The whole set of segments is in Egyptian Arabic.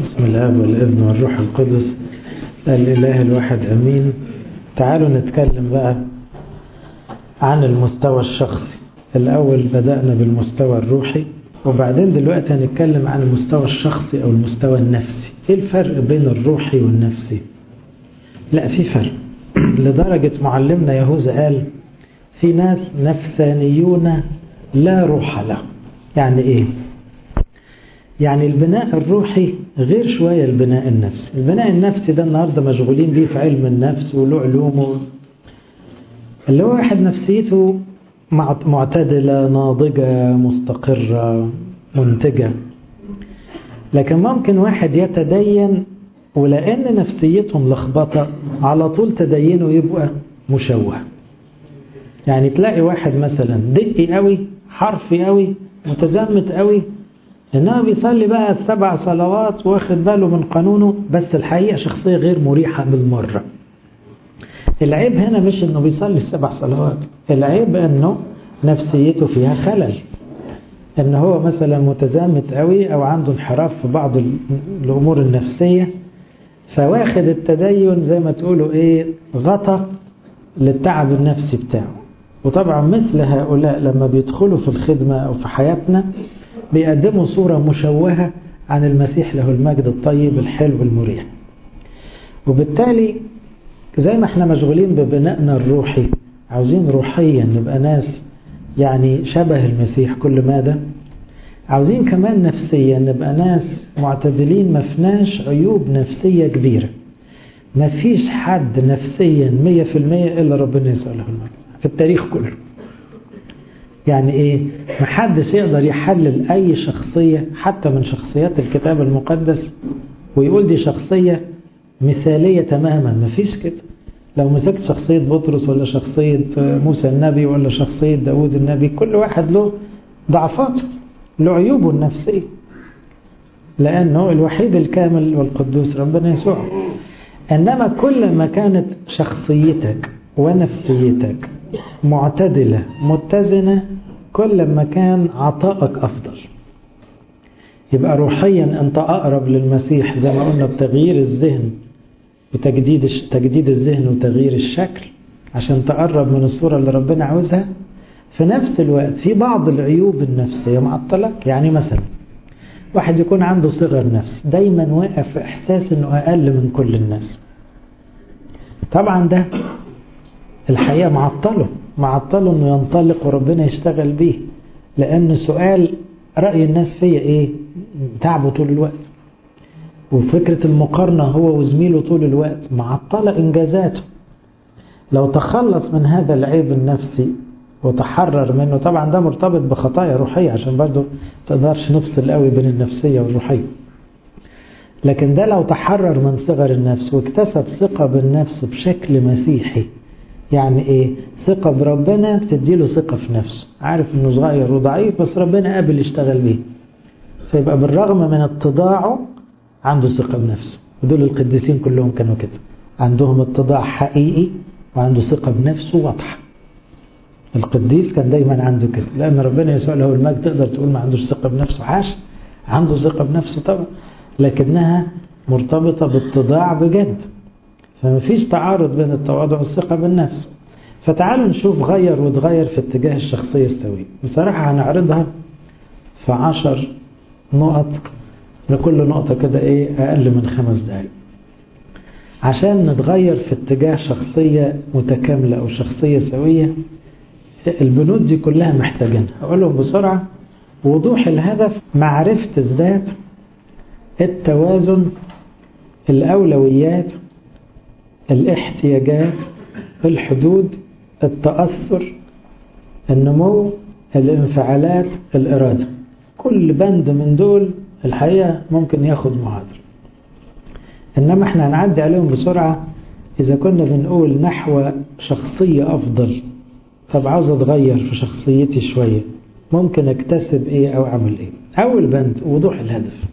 بسم الله والابن والروح القدس الإله الواحد أمين تعالوا نتكلم بقى عن المستوى الشخصي الأول بدأنا بالمستوى الروحي وبعدين دلوقتي هنتكلم عن المستوى الشخصي أو المستوى النفسي إيه الفرق بين الروحي والنفسي لا في فرق لدرجة معلمنا يهوذا قال في ناس نفسانيون لا روح له يعني إيه يعني البناء الروحي غير شوية البناء النفسي البناء النفسي ده النهاردة مشغولين بيه في علم النفس وله علومه اللي هو واحد نفسيته معتدلة ناضجة مستقرة منتجة لكن ممكن واحد يتدين ولأن نفسيته ملخبطة على طول تدينه يبقى مشوه يعني تلاقي واحد مثلا دقي قوي حرفي قوي متزمت قوي انما بيصلي بقى السبع صلوات واخد باله من قانونه بس الحقيقة شخصية غير مريحة بالمرة العيب هنا مش انه بيصلي السبع صلوات العيب انه نفسيته فيها خلل ان هو مثلا متزامت قوي او عنده انحراف في بعض الامور النفسية فواخد التدين زي ما تقولوا ايه غطى للتعب النفسي بتاعه وطبعا مثل هؤلاء لما بيدخلوا في الخدمة او في حياتنا بيقدموا صورة مشوهة عن المسيح له المجد الطيب الحلو المريح وبالتالي زي ما احنا مشغولين ببنائنا الروحي عاوزين روحيا نبقى ناس يعني شبه المسيح كل ماذا عاوزين كمان نفسيا نبقى ناس معتدلين ما فيناش عيوب نفسية كبيرة ما فيش حد نفسيا مية في المية إلا ربنا يسأل له المجد في التاريخ كله يعني ايه محدش يقدر يحلل اي شخصية حتى من شخصيات الكتاب المقدس ويقول دي شخصية مثالية تماما مفيش كده لو مسكت شخصية بطرس ولا شخصية موسى النبي ولا شخصية داود النبي كل واحد له ضعفاته له عيوبه النفسية لأنه الوحيد الكامل والقدوس ربنا يسوع إنما كل ما كانت شخصيتك ونفسيتك معتدلة متزنة كل ما كان عطائك أفضل يبقى روحيا أنت أقرب للمسيح زي ما قلنا بتغيير الذهن بتجديد تجديد الذهن وتغيير الشكل عشان تقرب من الصورة اللي ربنا عاوزها في نفس الوقت في بعض العيوب النفسية معطلك يعني مثلا واحد يكون عنده صغر نفس دايما واقف في إحساس أنه أقل من كل الناس طبعا ده الحقيقة معطله معطله أنه ينطلق وربنا يشتغل بيه لأن سؤال رأي الناس فيا إيه تعبه طول الوقت وفكرة المقارنة هو وزميله طول الوقت معطلة إنجازاته لو تخلص من هذا العيب النفسي وتحرر منه طبعا ده مرتبط بخطايا روحية عشان برضه تقدرش نفصل قوي بين النفسية والروحية لكن ده لو تحرر من صغر النفس واكتسب ثقة بالنفس بشكل مسيحي يعني ايه ثقة بربنا بتديله ثقة في نفسه عارف انه صغير وضعيف بس ربنا قابل يشتغل بيه فيبقى بالرغم من اتضاعه عنده ثقة بنفسه ودول القديسين كلهم كانوا كده عندهم اتضاع حقيقي وعنده ثقة بنفسه واضحة القديس كان دايما عنده كده لأن ربنا يسوع له المجد تقدر تقول ما عندوش ثقة بنفسه حاش عنده ثقة بنفسه طبعا لكنها مرتبطة باتضاع بجد فما فيش تعارض بين التواضع والثقة بالنفس فتعالوا نشوف غير وتغير في اتجاه الشخصية السوية بصراحة هنعرضها في عشر نقط لكل نقطة كده ايه أقل من خمس دقايق عشان نتغير في اتجاه شخصية متكاملة أو شخصية سوية البنود دي كلها محتاجينها أقولهم بسرعة وضوح الهدف معرفة الذات التوازن الأولويات الاحتياجات الحدود التأثر النمو الانفعالات الإرادة كل بند من دول الحقيقة ممكن ياخد محاضرة إنما احنا هنعدي عليهم بسرعة إذا كنا بنقول نحو شخصية أفضل طب عاوز أتغير في شخصيتي شوية ممكن أكتسب إيه أو أعمل إيه أول بند وضوح الهدف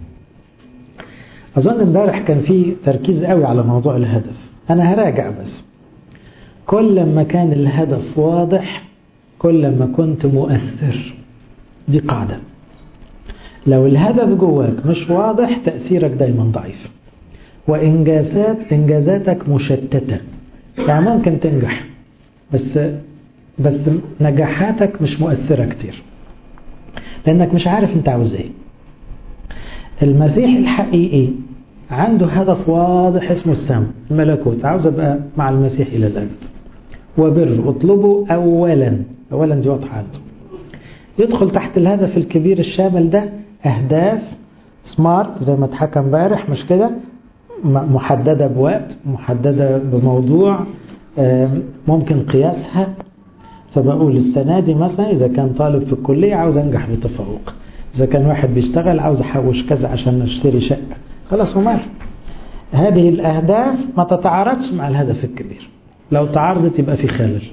أظن امبارح كان في تركيز قوي على موضوع الهدف أنا هراجع بس كل ما كان الهدف واضح كل ما كنت مؤثر دي قاعدة لو الهدف جواك مش واضح تأثيرك دايما ضعيف وإنجازات إنجازاتك مشتتة يعني ممكن تنجح بس بس نجاحاتك مش مؤثرة كتير لأنك مش عارف أنت عاوز إيه المسيح الحقيقي عنده هدف واضح اسمه السماء الملكوت عاوز أبقى مع المسيح إلى الأبد وبر اطلبه أولا أولا دي واضحة عنده يدخل تحت الهدف الكبير الشامل ده أهداف سمارت زي ما اتحكى امبارح مش كده محددة بوقت محددة بموضوع ممكن قياسها فبقول السنة دي مثلا إذا كان طالب في الكلية عاوز أنجح بتفوق إذا كان واحد بيشتغل عاوز أحوش كذا عشان أشتري شقة خلاص ومال هذه الأهداف ما تتعارضش مع الهدف الكبير لو تعارضت يبقى في خلل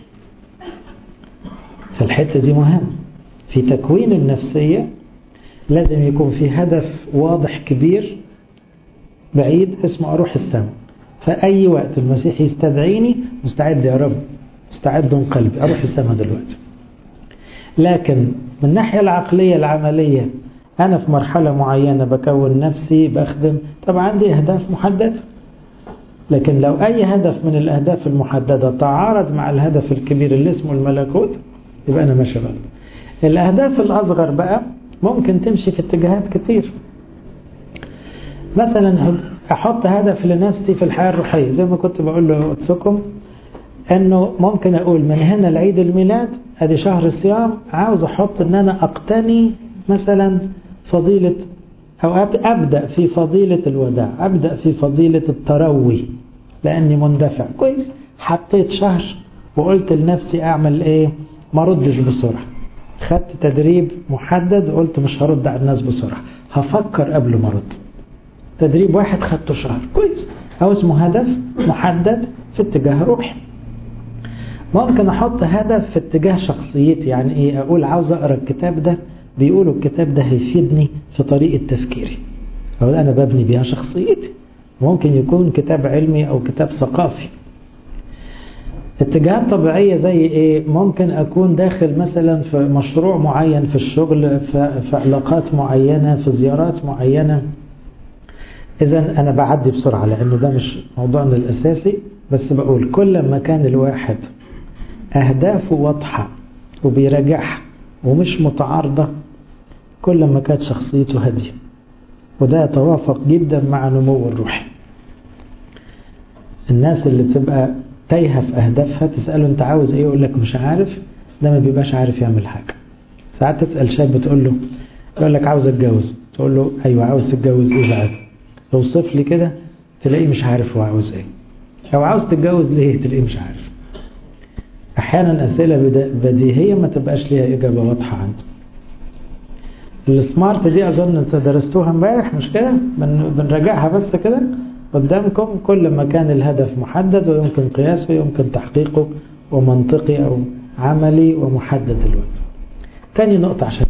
فالحتة دي مهمة في تكوين النفسية لازم يكون في هدف واضح كبير بعيد اسمه أروح السماء فأي وقت المسيح يستدعيني مستعد يا رب مستعد من قلبي أروح السماء دلوقتي لكن من الناحية العقلية العملية أنا في مرحلة معينة بكون نفسي بخدم طبعا عندي أهداف محددة لكن لو أي هدف من الأهداف المحددة تعارض مع الهدف الكبير اللي اسمه الملكوت يبقى أنا ماشي غلط الأهداف الأصغر بقى ممكن تمشي في اتجاهات كتير مثلا أحط هدف لنفسي في الحياة الروحية زي ما كنت بقول له أتسكم أنه ممكن أقول من هنا لعيد الميلاد أدي شهر الصيام عاوز أحط أن أنا أقتني مثلا فضيلة أو أبدأ في فضيلة الوداع أبدأ في فضيلة التروي لأني مندفع كويس حطيت شهر وقلت لنفسي أعمل إيه ما ردش بسرعة خدت تدريب محدد وقلت مش هرد على الناس بسرعة هفكر قبل ما أرد تدريب واحد خدته شهر كويس أو اسمه هدف محدد في اتجاه روحي ممكن أحط هدف في اتجاه شخصيتي يعني إيه أقول عاوز أقرأ الكتاب ده بيقولوا الكتاب ده هيفيدني في طريقة تفكيري أو أنا ببني بيها شخصيتي ممكن يكون كتاب علمي أو كتاب ثقافي اتجاهات طبيعية زي ايه ممكن اكون داخل مثلا في مشروع معين في الشغل في, في علاقات معينة في زيارات معينة اذا انا بعدي بسرعة لانه ده مش موضوعنا الاساسي بس بقول كل ما كان الواحد اهدافه واضحة وبيراجعها ومش متعارضة كل ما كانت شخصيته هادية وده يتوافق جدا مع نمو الروحي الناس اللي بتبقى تايهة في أهدافها تسأله أنت عاوز إيه يقول لك مش عارف ده ما بيبقاش عارف يعمل حاجة ساعات تسأل شاب تقول له يقول لك عاوز أتجوز تقول له أيوة عاوز تتجوز إيه بقى توصف لي كده تلاقيه مش عارف هو عاوز إيه أو عاوز تتجوز ليه تلاقيه مش عارف أحيانا أسئلة بديهية ما تبقاش ليها إجابة واضحة عنده السمارت دي أظن أنت درستوها امبارح مش كده بنراجعها بس كده قدامكم كل ما كان الهدف محدد ويمكن قياسه يمكن تحقيقه ومنطقي أو عملي ومحدد الوقت تاني نقطة عشان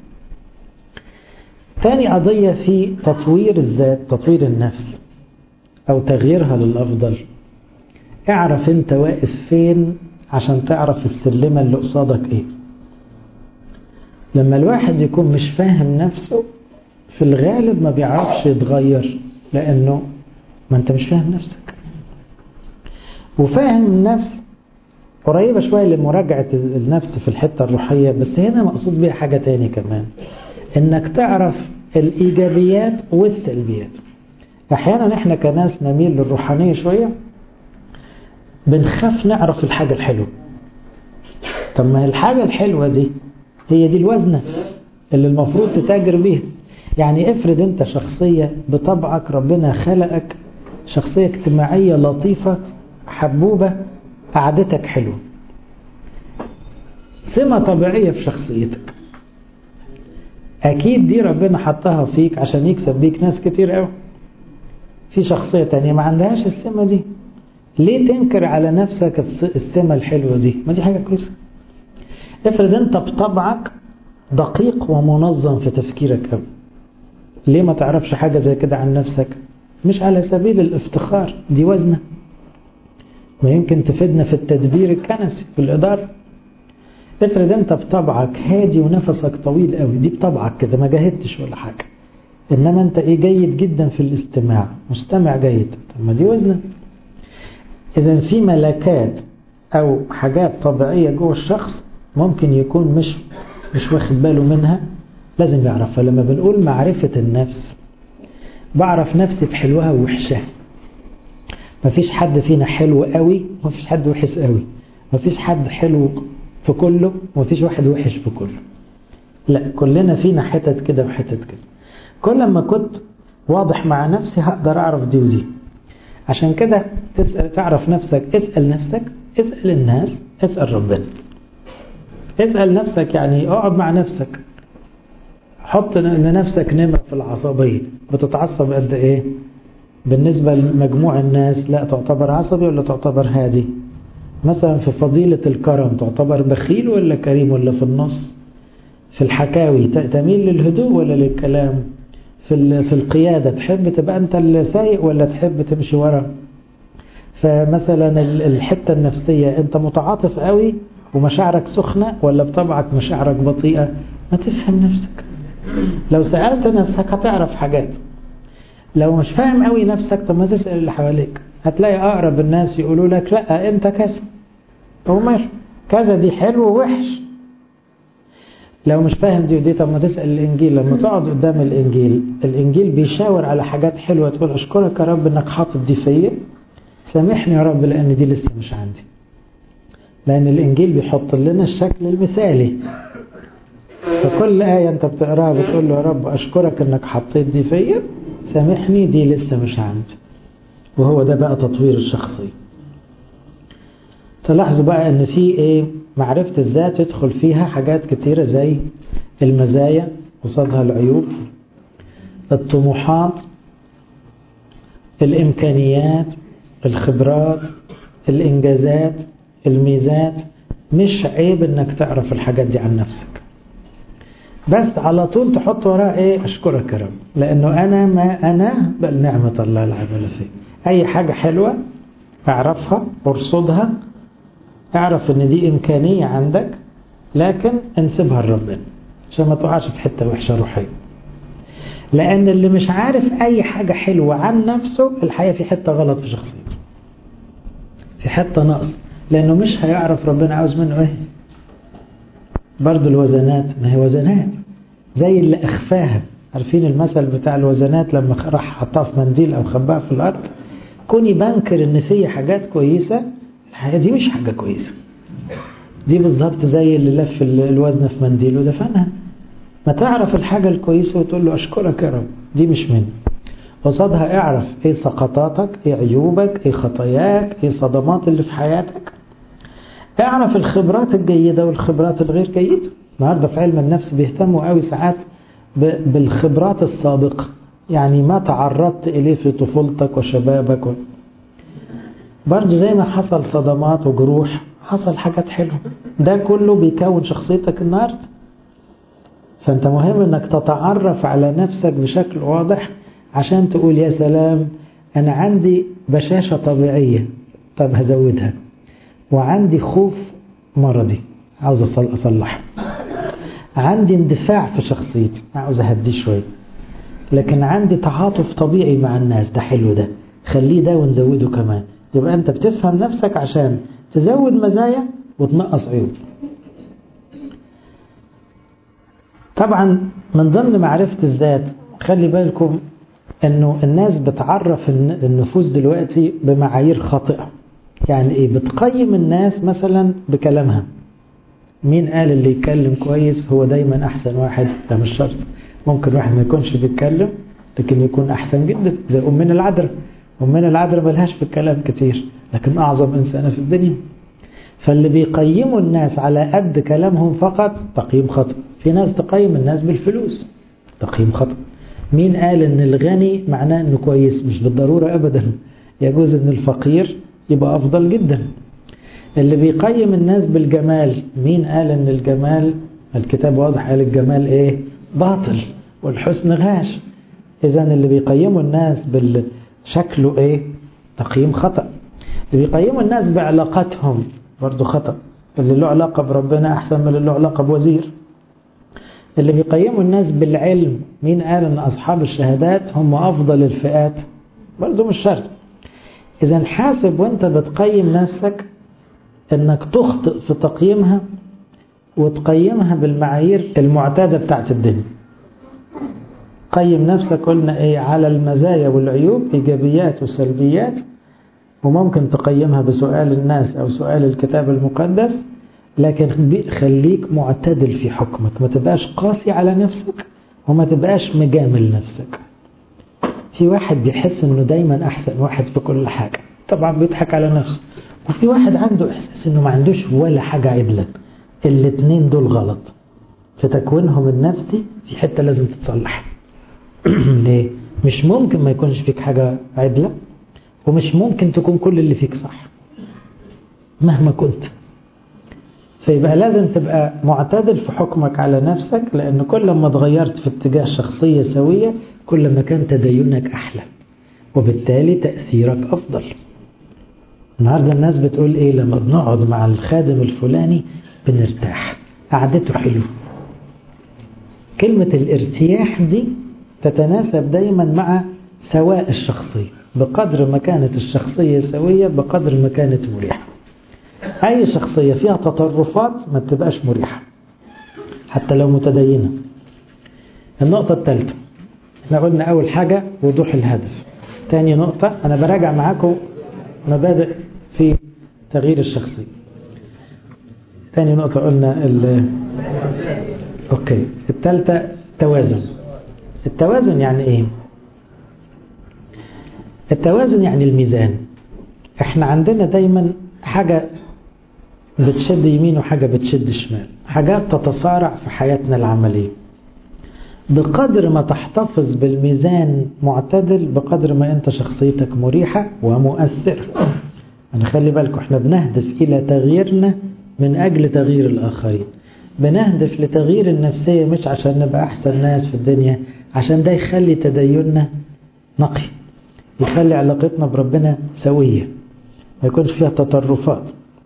تاني قضية في تطوير الذات تطوير النفس أو تغييرها للأفضل اعرف انت واقف فين عشان تعرف السلمة اللي قصادك ايه لما الواحد يكون مش فاهم نفسه في الغالب ما بيعرفش يتغير لأنه ما انت مش فاهم نفسك وفاهم النفس قريبة شوية لمراجعة النفس في الحتة الروحية بس هنا مقصود بيها حاجة تاني كمان انك تعرف الايجابيات والسلبيات احيانا احنا كناس نميل للروحانية شوية بنخاف نعرف الحاجة الحلوة طب ما الحاجة الحلوة دي هي دي الوزنة اللي المفروض تتاجر بيها يعني افرض انت شخصية بطبعك ربنا خلقك شخصية اجتماعية لطيفة حبوبة قعدتك حلوة سمة طبيعية في شخصيتك أكيد دي ربنا حطها فيك عشان يكسب بيك ناس كتير قوي في شخصية تانية ما عندهاش السمة دي ليه تنكر على نفسك السمة الحلوة دي ما دي حاجة كويسة افرض انت بطبعك دقيق ومنظم في تفكيرك قوي ليه ما تعرفش حاجة زي كده عن نفسك مش على سبيل الافتخار دي وزنة ما يمكن تفيدنا في التدبير الكنسي في الإدارة افرض انت بطبعك هادي ونفسك طويل قوي دي بطبعك كده ما جاهدتش ولا حاجة انما انت ايه جيد جدا في الاستماع مستمع جيد طب ما دي وزنة اذا في ملكات او حاجات طبيعية جوه الشخص ممكن يكون مش مش واخد باله منها لازم يعرفها لما بنقول معرفة النفس بعرف نفسي بحلوها ووحشها مفيش حد فينا حلو قوي مفيش حد وحش قوي مفيش حد حلو في كله ومفيش واحد وحش في كله لا كلنا فينا حتت كده وحتت كده كل ما كنت واضح مع نفسي هقدر اعرف دي ودي عشان كده تسأل تعرف نفسك اسأل نفسك اسأل الناس اسأل ربنا اسأل نفسك يعني اقعد مع نفسك حط لنفسك نمرة في العصبية بتتعصب قد ايه بالنسبة لمجموع الناس لا تعتبر عصبي ولا تعتبر هادي مثلا في فضيلة الكرم تعتبر بخيل ولا كريم ولا في النص في الحكاوي تميل للهدوء ولا للكلام في في القيادة تحب تبقى أنت السايق ولا تحب تمشي ورا فمثلا الحتة النفسية أنت متعاطف قوي ومشاعرك سخنة ولا بطبعك مشاعرك بطيئة ما تفهم نفسك لو سألت نفسك هتعرف حاجات لو مش فاهم قوي نفسك طب ما تسأل اللي حواليك هتلاقي أقرب الناس يقولوا لك لا أنت كذا هو ماشي كذا دي حلو ووحش لو مش فاهم دي ودي طب ما تسأل الإنجيل لما تقعد قدام الإنجيل الإنجيل بيشاور على حاجات حلوة تقول أشكرك يا رب إنك حاطط دي فيا سامحني يا رب لأن دي لسه مش عندي لأن الإنجيل بيحط لنا الشكل المثالي فكل آية أنت بتقراها بتقول له يا رب أشكرك إنك حطيت دي فيا سامحني دي لسه مش عندي وهو ده بقى تطوير الشخصية تلاحظوا بقى ان في ايه معرفة الذات يدخل فيها حاجات كتيرة زي المزايا قصادها العيوب الطموحات الامكانيات الخبرات الانجازات الميزات مش عيب انك تعرف الحاجات دي عن نفسك بس على طول تحط وراها ايه اشكرك يا رب لانه انا ما انا بل نعمة الله العمل فيه اي حاجة حلوة اعرفها ارصدها اعرف ان دي امكانية عندك لكن انسبها لربنا عشان ما تقعش في حتة وحشة روحية لان اللي مش عارف اي حاجة حلوة عن نفسه الحقيقة في حتة غلط في شخصيته في حتة نقص لانه مش هيعرف ربنا عاوز منه ايه برضو الوزنات ما هي وزنات زي اللي اخفاها عارفين المثل بتاع الوزنات لما راح حطها في منديل او خباها في الارض كوني بنكر ان في حاجات كويسة الحاجة دي مش حاجة كويسة دي بالظبط زي اللي لف الوزن في منديل ودفنها ما تعرف الحاجة الكويسة وتقول له أشكرك يا رب دي مش مني قصادها اعرف ايه سقطاتك ايه عيوبك ايه خطاياك ايه صدمات اللي في حياتك اعرف الخبرات الجيدة والخبرات الغير جيدة النهاردة في علم النفس بيهتموا قوي ساعات بالخبرات السابقة يعني ما تعرضت إليه في طفولتك وشبابك و... برضه زي ما حصل صدمات وجروح حصل حاجات حلوة ده كله بيكون شخصيتك النهاردة فأنت مهم أنك تتعرف على نفسك بشكل واضح عشان تقول يا سلام أنا عندي بشاشة طبيعية طب هزودها وعندي خوف مرضي عاوز أصلحه عندي اندفاع في شخصيتي عاوز أهديه شوية لكن عندي تعاطف طبيعي مع الناس ده حلو ده خليه ده ونزوده كمان يبقى أنت بتفهم نفسك عشان تزود مزايا وتنقص عيوب طبعا من ضمن معرفة الذات خلي بالكم انه الناس بتعرف النفوس دلوقتي بمعايير خاطئة يعني ايه بتقيم الناس مثلا بكلامها مين قال اللي يتكلم كويس هو دايما احسن واحد ده مش شرط ممكن واحد ما يكونش بيتكلم لكن يكون احسن جدا زي امنا العذراء امنا العذراء ملهاش في الكلام كتير لكن اعظم انسانه في الدنيا فاللي بيقيموا الناس على قد كلامهم فقط تقييم خطأ في ناس تقيم الناس بالفلوس تقييم خطأ مين قال ان الغني معناه انه كويس مش بالضرورة ابدا يجوز ان الفقير يبقى افضل جدا اللي بيقيم الناس بالجمال مين قال ان الجمال الكتاب واضح قال الجمال ايه باطل والحسن غاش اذا اللي بيقيموا الناس بالشكله ايه تقييم خطأ اللي بيقيموا الناس بعلاقاتهم برضو خطأ اللي له علاقة بربنا أحسن من اللي له علاقة بوزير اللي بيقيموا الناس بالعلم مين قال ان اصحاب الشهادات هم افضل الفئات برضه مش شرط اذا حاسب وانت بتقيم نفسك انك تخطئ في تقييمها وتقيمها بالمعايير المعتادة بتاعت الدنيا قيم نفسك قلنا ايه على المزايا والعيوب ايجابيات وسلبيات وممكن تقيمها بسؤال الناس او سؤال الكتاب المقدس لكن خليك معتدل في حكمك ما تبقاش قاسي على نفسك وما تبقاش مجامل نفسك في واحد بيحس انه دايما احسن واحد في كل حاجة طبعا بيضحك على نفسه وفي واحد عنده احساس انه ما عندوش ولا حاجة عدلة الاتنين دول غلط في تكوينهم النفسي في حتة لازم تتصلح ليه مش ممكن ما يكونش فيك حاجة عدلة ومش ممكن تكون كل اللي فيك صح مهما كنت فيبقى لازم تبقى معتدل في حكمك على نفسك لأن كل ما اتغيرت في اتجاه شخصية سوية كل ما كان تدينك أحلى وبالتالي تأثيرك أفضل النهاردة الناس بتقول إيه لما بنقعد مع الخادم الفلاني بنرتاح قعدته حلو كلمة الارتياح دي تتناسب دايما مع سواء الشخصية بقدر ما كانت الشخصية سوية بقدر ما كانت مريحة أي شخصية فيها تطرفات ما تبقاش مريحة حتى لو متدينة النقطة الثالثة احنا قلنا أول حاجة وضوح الهدف تاني نقطة أنا براجع معاكم مبادئ في تغيير الشخصية تاني نقطة قلنا ال أوكي الثالثة توازن التوازن يعني إيه التوازن يعني الميزان احنا عندنا دايما حاجة بتشد يمين وحاجة بتشد شمال حاجات تتصارع في حياتنا العملية بقدر ما تحتفظ بالميزان معتدل بقدر ما انت شخصيتك مريحة ومؤثرة أنا خلي بالكم احنا بنهدف إلى تغييرنا من أجل تغيير الآخرين بنهدف لتغيير النفسية مش عشان نبقى أحسن ناس في الدنيا عشان ده يخلي تديننا نقي يخلي علاقتنا بربنا سوية ما يكونش فيها تطرفات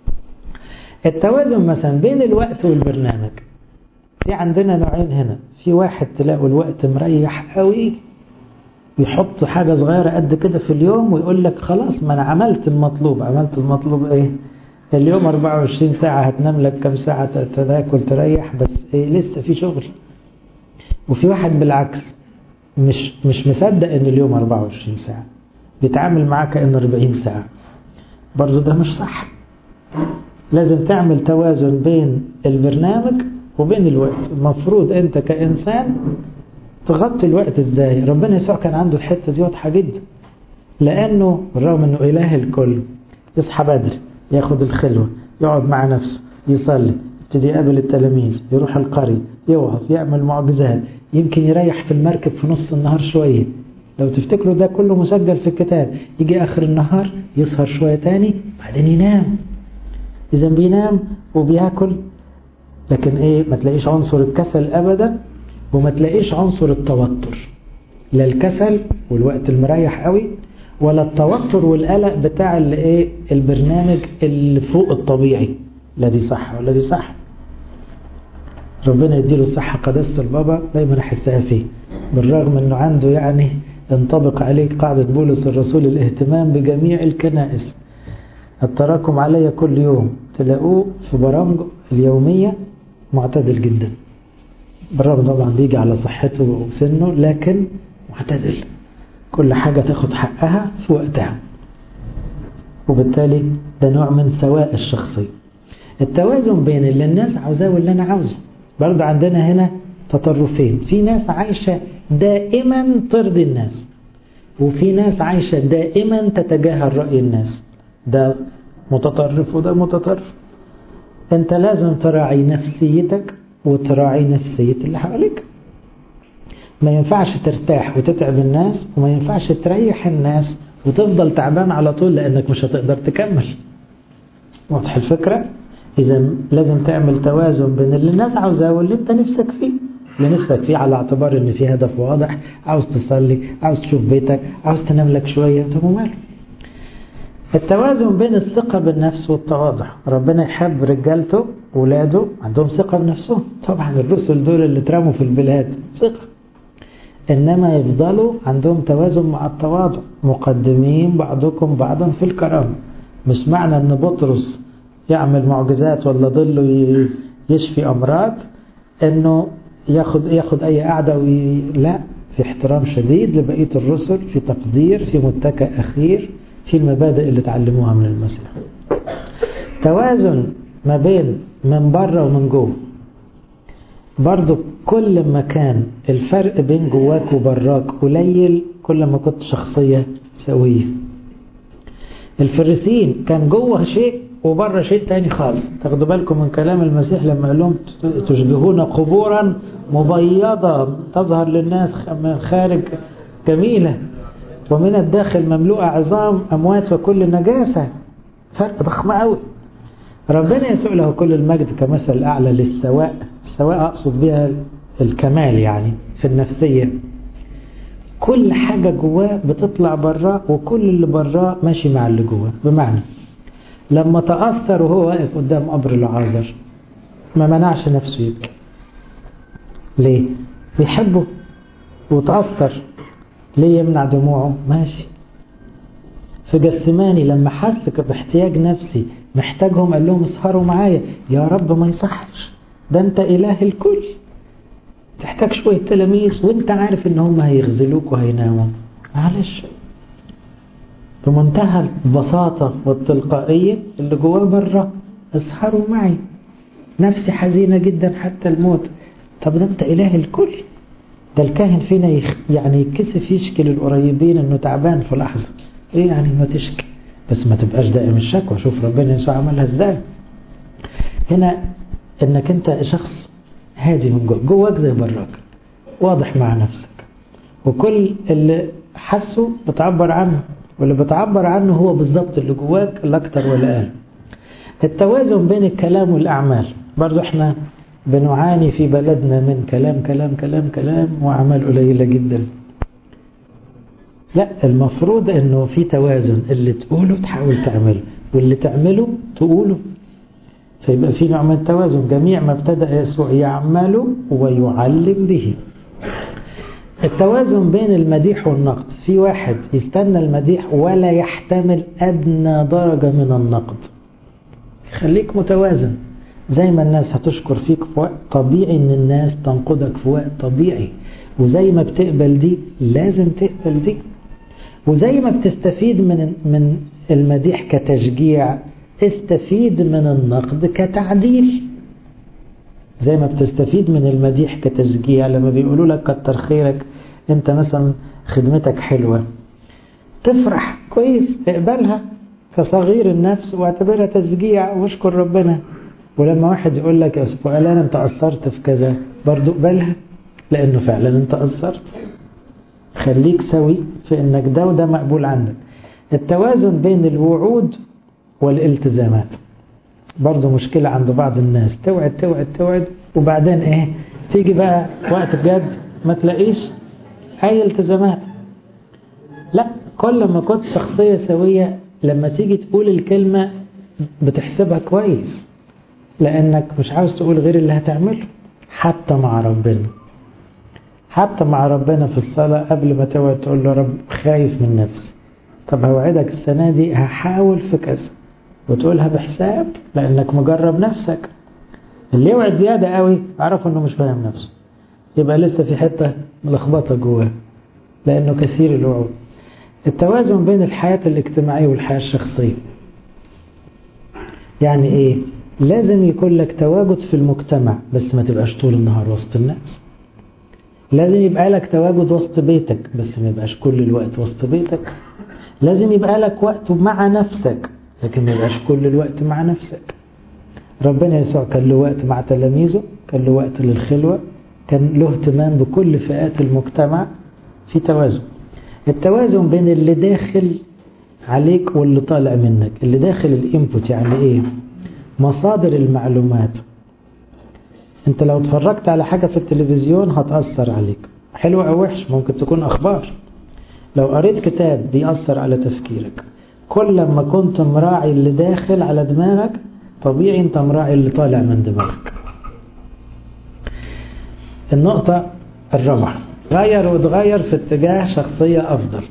التوازن مثلا بين الوقت والبرنامج في عندنا نوعين هنا في واحد تلاقوا الوقت مريح قوي يحط حاجة صغيرة قد كده في اليوم ويقول لك خلاص ما أنا عملت المطلوب عملت المطلوب إيه اليوم 24 ساعة هتنام لك كم ساعة تاكل تريح بس إيه لسه في شغل وفي واحد بالعكس مش مش مصدق ان اليوم 24 ساعة بيتعامل معاك كأنه 40 ساعة برضه ده مش صح لازم تعمل توازن بين البرنامج وبين الوقت المفروض انت كإنسان تغطي الوقت ازاي ربنا يسوع كان عنده الحتة دي واضحة جدا لأنه بالرغم أنه إله الكل يصحى بدري ياخد الخلوة يقعد مع نفسه يصلي يبتدي يقابل التلاميذ يروح القرية يوعظ يعمل معجزات يمكن يريح في المركب في نص النهار شوية لو تفتكروا ده كله مسجل في الكتاب يجي آخر النهار يسهر شوية تاني بعدين ينام إذا بينام وبياكل لكن إيه ما تلاقيش عنصر الكسل أبدا وما تلاقيش عنصر التوتر لا الكسل والوقت المريح قوي ولا التوتر والقلق بتاع اللي ايه البرنامج اللي فوق الطبيعي لا دي صح ولا دي صح ربنا يديله الصحة قداسة البابا دايما احسها فيه بالرغم انه عنده يعني ينطبق عليه قاعدة بولس الرسول الاهتمام بجميع الكنائس التراكم علي كل يوم تلاقوه في برامجه اليومية معتدل جدا بالرغم طبعا بيجي على صحته وسنه لكن معتدل كل حاجة تاخد حقها في وقتها وبالتالي ده نوع من سواء الشخصية التوازن بين اللي الناس عاوزاه واللي أنا عاوزه برضه عندنا هنا تطرفين في ناس عايشة دائما ترضي الناس وفي ناس عايشة دائما تتجاهل رأي الناس ده متطرف وده متطرف انت لازم تراعي نفسيتك وتراعي نفسية اللي حواليك ما ينفعش ترتاح وتتعب الناس وما ينفعش تريح الناس وتفضل تعبان على طول لأنك مش هتقدر تكمل واضح الفكرة إذا لازم تعمل توازن بين اللي الناس عاوزاه واللي انت نفسك فيه اللي نفسك فيه على اعتبار ان في هدف واضح عاوز تصلي عاوز تشوف بيتك عاوز تنام لك شوية طب وماله التوازن بين الثقة بالنفس والتواضع ربنا يحب رجالته ولاده عندهم ثقة بنفسهم طبعا الرسل دول اللي اترموا في البلاد ثقة إنما يفضلوا عندهم توازن مع التواضع مقدمين بعضكم بعضا في الكرامة مش معنى أن بطرس يعمل معجزات ولا ضله يشفي أمراض أنه ياخد ياخد أي قعدة وي... لا في احترام شديد لبقية الرسل في تقدير في متكئ أخير في المبادئ اللي تعلموها من المسيح توازن ما بين من بره ومن جوه برضو كل ما كان الفرق بين جواك وبراك قليل كل ما كنت شخصية سوية الفريسيين كان جوه شيء وبره شيء تاني خالص تاخدوا بالكم من كلام المسيح لما قال لهم تشبهون قبورا مبيضة تظهر للناس من خارج جميلة ومن الداخل مملوءة عظام أموات وكل نجاسة فرق ضخم قوي ربنا يسوع له كل المجد كمثل الأعلى للسواء السواء أقصد بها الكمال يعني في النفسية كل حاجة جواه بتطلع براه وكل اللي براه ماشي مع اللي جواه بمعنى لما تأثر وهو واقف قدام قبر العازر ما منعش نفسه يبكي ليه؟ بيحبه وتأثر ليه يمنع دموعه؟ ماشي في جسماني لما حس باحتياج نفسي محتاجهم قال لهم اسهروا معايا يا رب ما يصحش ده انت اله الكل تحتاج شوية تلاميذ وانت عارف ان هم هيغزلوك وهيناموا معلش بمنتهى البساطة والتلقائية اللي جواه بره اسهروا معي نفسي حزينة جدا حتى الموت طب ده انت اله الكل ده الكاهن فينا يخ... يعني يتكسف يشكي للقريبين انه تعبان في لحظة ايه يعني ما تشكي بس ما تبقاش دائم الشكوى شوف ربنا يسوع عملها ازاي هنا انك انت شخص هادي من جوه جواك زي براك واضح مع نفسك وكل اللي حسه بتعبر عنه واللي بتعبر عنه هو بالظبط اللي جواك لا اكتر ولا اقل التوازن بين الكلام والاعمال برضو احنا بنعاني في بلدنا من كلام كلام كلام كلام واعمال قليله جدا لا المفروض انه في توازن اللي تقوله تحاول تعمله واللي تعمله تقوله فيبقى في نوع من التوازن جميع ما ابتدأ يسوع يعمل ويعلم به التوازن بين المديح والنقد في واحد يستنى المديح ولا يحتمل أدنى درجة من النقد خليك متوازن زي ما الناس هتشكر فيك في وقت طبيعي ان الناس تنقدك في وقت طبيعي وزي ما بتقبل دي لازم تقبل دي وزي ما بتستفيد من من المديح كتشجيع استفيد من النقد كتعديل زي ما بتستفيد من المديح كتشجيع لما بيقولوا لك كتر خيرك انت مثلا خدمتك حلوة تفرح كويس اقبلها كصغير النفس واعتبرها تشجيع واشكر ربنا ولما واحد يقول لك يا فلان انت قصرت في كذا برضو اقبلها لانه فعلا انت قصرت خليك سوي في انك ده وده مقبول عندك التوازن بين الوعود والالتزامات برضو مشكلة عند بعض الناس توعد توعد توعد وبعدين ايه تيجي بقى وقت الجد ما تلاقيش اي التزامات لا كل ما كنت شخصية سوية لما تيجي تقول الكلمة بتحسبها كويس لانك مش عاوز تقول غير اللي هتعمله حتى مع ربنا حتى مع ربنا في الصلاة قبل ما توعد تقول له رب خايف من نفسي طب هوعدك السنة دي هحاول في كذا وتقولها بحساب لأنك مجرب نفسك اللي يوعد زيادة قوي عرف انه مش فاهم نفسه يبقى لسه في حتة ملخبطة جواه لأنه كثير الوعود التوازن بين الحياة الاجتماعية والحياة الشخصية يعني ايه لازم يكون لك تواجد في المجتمع بس ما تبقاش طول النهار وسط الناس لازم يبقى لك تواجد وسط بيتك بس ما يبقاش كل الوقت وسط بيتك لازم يبقى لك وقت مع نفسك لكن ما يبقاش كل الوقت مع نفسك ربنا يسوع كان له وقت مع تلاميذه كان له وقت للخلوة كان له اهتمام بكل فئات المجتمع في توازن التوازن بين اللي داخل عليك واللي طالع منك اللي داخل الانبوت يعني ايه مصادر المعلومات انت لو اتفرجت على حاجة في التلفزيون هتأثر عليك حلو او وحش ممكن تكون اخبار لو قريت كتاب بيأثر على تفكيرك كل ما كنت مراعي اللي داخل على دماغك طبيعي انت مراعي اللي طالع من دماغك النقطة الرابعة غير وتغير في اتجاه شخصية أفضل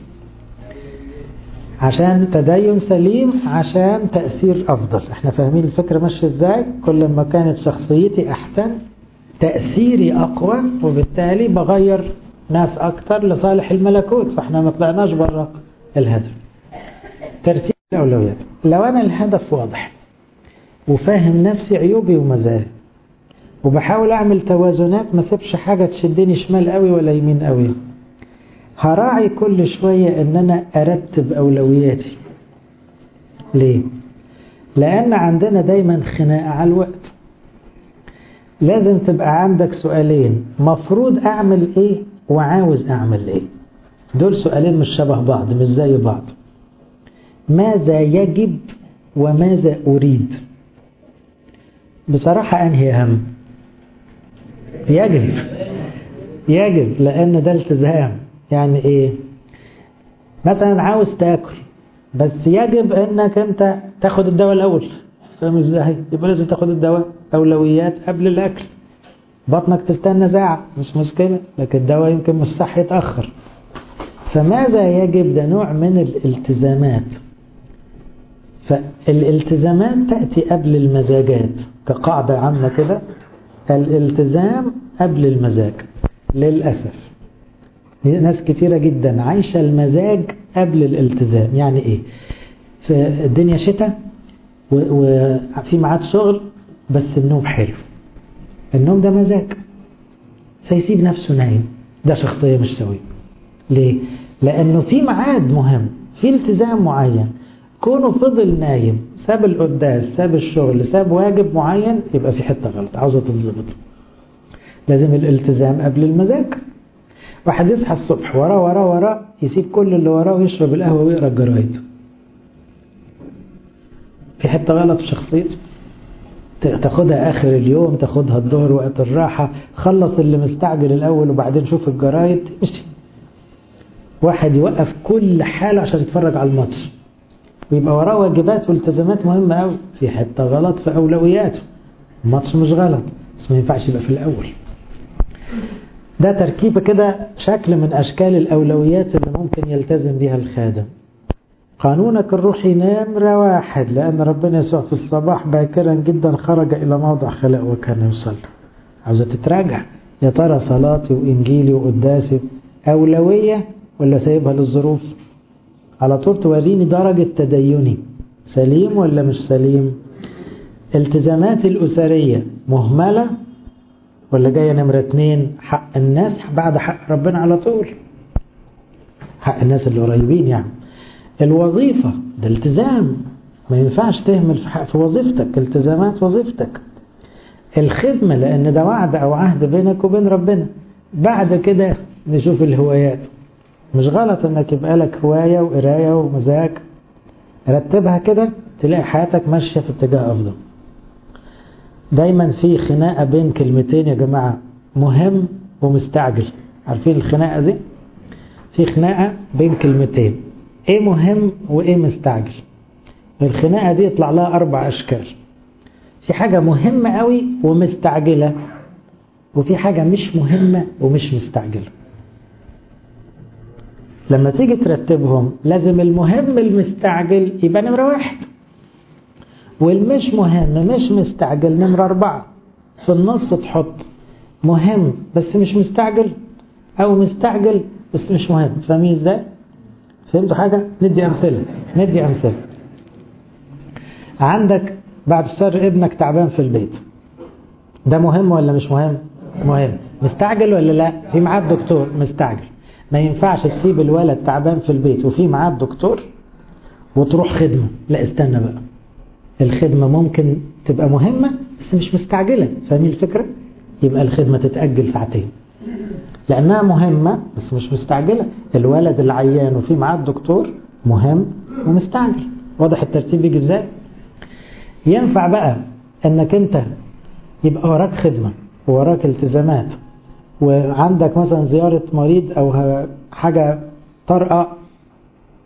عشان تدين سليم عشان تأثير أفضل احنا فاهمين الفكرة ماشية ازاي كل ما كانت شخصيتي أحسن تأثيري أقوى وبالتالي بغير ناس أكتر لصالح الملكوت فاحنا ما طلعناش بره الهدف ترتيب الأولويات لو أنا الهدف واضح وفاهم نفسي عيوبي ومزايا وبحاول أعمل توازنات ما سيبش حاجة تشدني شمال قوي ولا يمين قوي هراعي كل شوية ان انا ارتب اولوياتي ليه لان عندنا دايما خناقة على الوقت لازم تبقى عندك سؤالين مفروض اعمل ايه وعاوز اعمل ايه دول سؤالين مش شبه بعض مش زي بعض ماذا يجب وماذا اريد بصراحة انهي اهم يجب يجب لان ده التزام يعني ايه مثلا عاوز تاكل بس يجب انك انت تاخد الدواء الاول فاهم ازاي يبقى لازم تاخد الدواء اولويات قبل الاكل بطنك تستنى ساعة مش مشكلة لكن الدواء يمكن مش صح يتأخر فماذا يجب ده نوع من الالتزامات فالالتزامات تأتي قبل المزاجات كقاعدة عامة كده الالتزام قبل المزاج للأسف ناس كتيرة جدا عايشة المزاج قبل الالتزام يعني ايه في الدنيا شتاء وفي ميعاد شغل بس النوم حلو النوم ده مزاج سيسيب نفسه نايم ده شخصية مش سوية ليه لانه في ميعاد مهم في التزام معين كونه فضل نايم ساب القداس ساب الشغل ساب واجب معين يبقى في حتة غلط عاوزة تنظبط لازم الالتزام قبل المزاج واحد يصحى الصبح وراه وراه وراه يسيب كل اللي وراه ويشرب القهوة ويقرا الجرايد في حتة غلط في شخصيته تاخدها آخر اليوم تاخدها الظهر وقت الراحة خلص اللي مستعجل الأول وبعدين شوف الجرايد مش واحد يوقف كل حاله عشان يتفرج على الماتش ويبقى وراه واجبات والتزامات مهمة قوي في حتة غلط في أولوياته الماتش مش غلط بس ما ينفعش يبقى في الأول ده تركيبة كده شكل من أشكال الأولويات اللي ممكن يلتزم بها الخادم قانونك الروحي نمرة واحد لأن ربنا يسوع في الصباح باكرا جدا خرج إلى موضع خلاء وكان يصلي عاوزة تتراجع يا ترى صلاتي وإنجيلي وقداسي أولوية ولا سايبها للظروف على طول توريني درجة تديني سليم ولا مش سليم التزاماتي الأسرية مهملة ولا جاية نمرة اتنين حق الناس بعد حق ربنا على طول حق الناس اللي قريبين يعني الوظيفة ده التزام ما ينفعش تهمل في, حق في وظيفتك التزامات وظيفتك الخدمة لأن ده وعد أو عهد بينك وبين ربنا بعد كده نشوف الهوايات مش غلط انك يبقى لك هواية وقراية ومزاج رتبها كده تلاقي حياتك ماشية في اتجاه أفضل دايما في خناقة بين كلمتين يا جماعة مهم ومستعجل عارفين الخناقة دي في خناقة بين كلمتين ايه مهم وايه مستعجل الخناقة دي يطلع لها اربع اشكال في حاجة مهمة قوي ومستعجلة وفي حاجة مش مهمة ومش مستعجلة لما تيجي ترتبهم لازم المهم المستعجل يبقى نمرة واحد والمش مهم مش مستعجل نمرة أربعة في النص تحط مهم بس مش مستعجل أو مستعجل بس مش مهم فاهمين ازاي؟ فهمتوا حاجة؟ ندي أمثلة ندي أمثلة عندك بعد الشر ابنك تعبان في البيت ده مهم ولا مش مهم؟ مهم مستعجل ولا لا؟ في ميعاد دكتور مستعجل ما ينفعش تسيب الولد تعبان في البيت وفي ميعاد دكتور وتروح خدمة لا استنى بقى الخدمة ممكن تبقى مهمة بس مش مستعجلة فاهمين الفكرة يبقى الخدمة تتأجل ساعتين لأنها مهمة بس مش مستعجلة الولد العيان وفي ميعاد دكتور مهم ومستعجل واضح الترتيب يجي ازاي ينفع بقى انك انت يبقى وراك خدمة ووراك التزامات وعندك مثلا زيارة مريض أو حاجة طارئة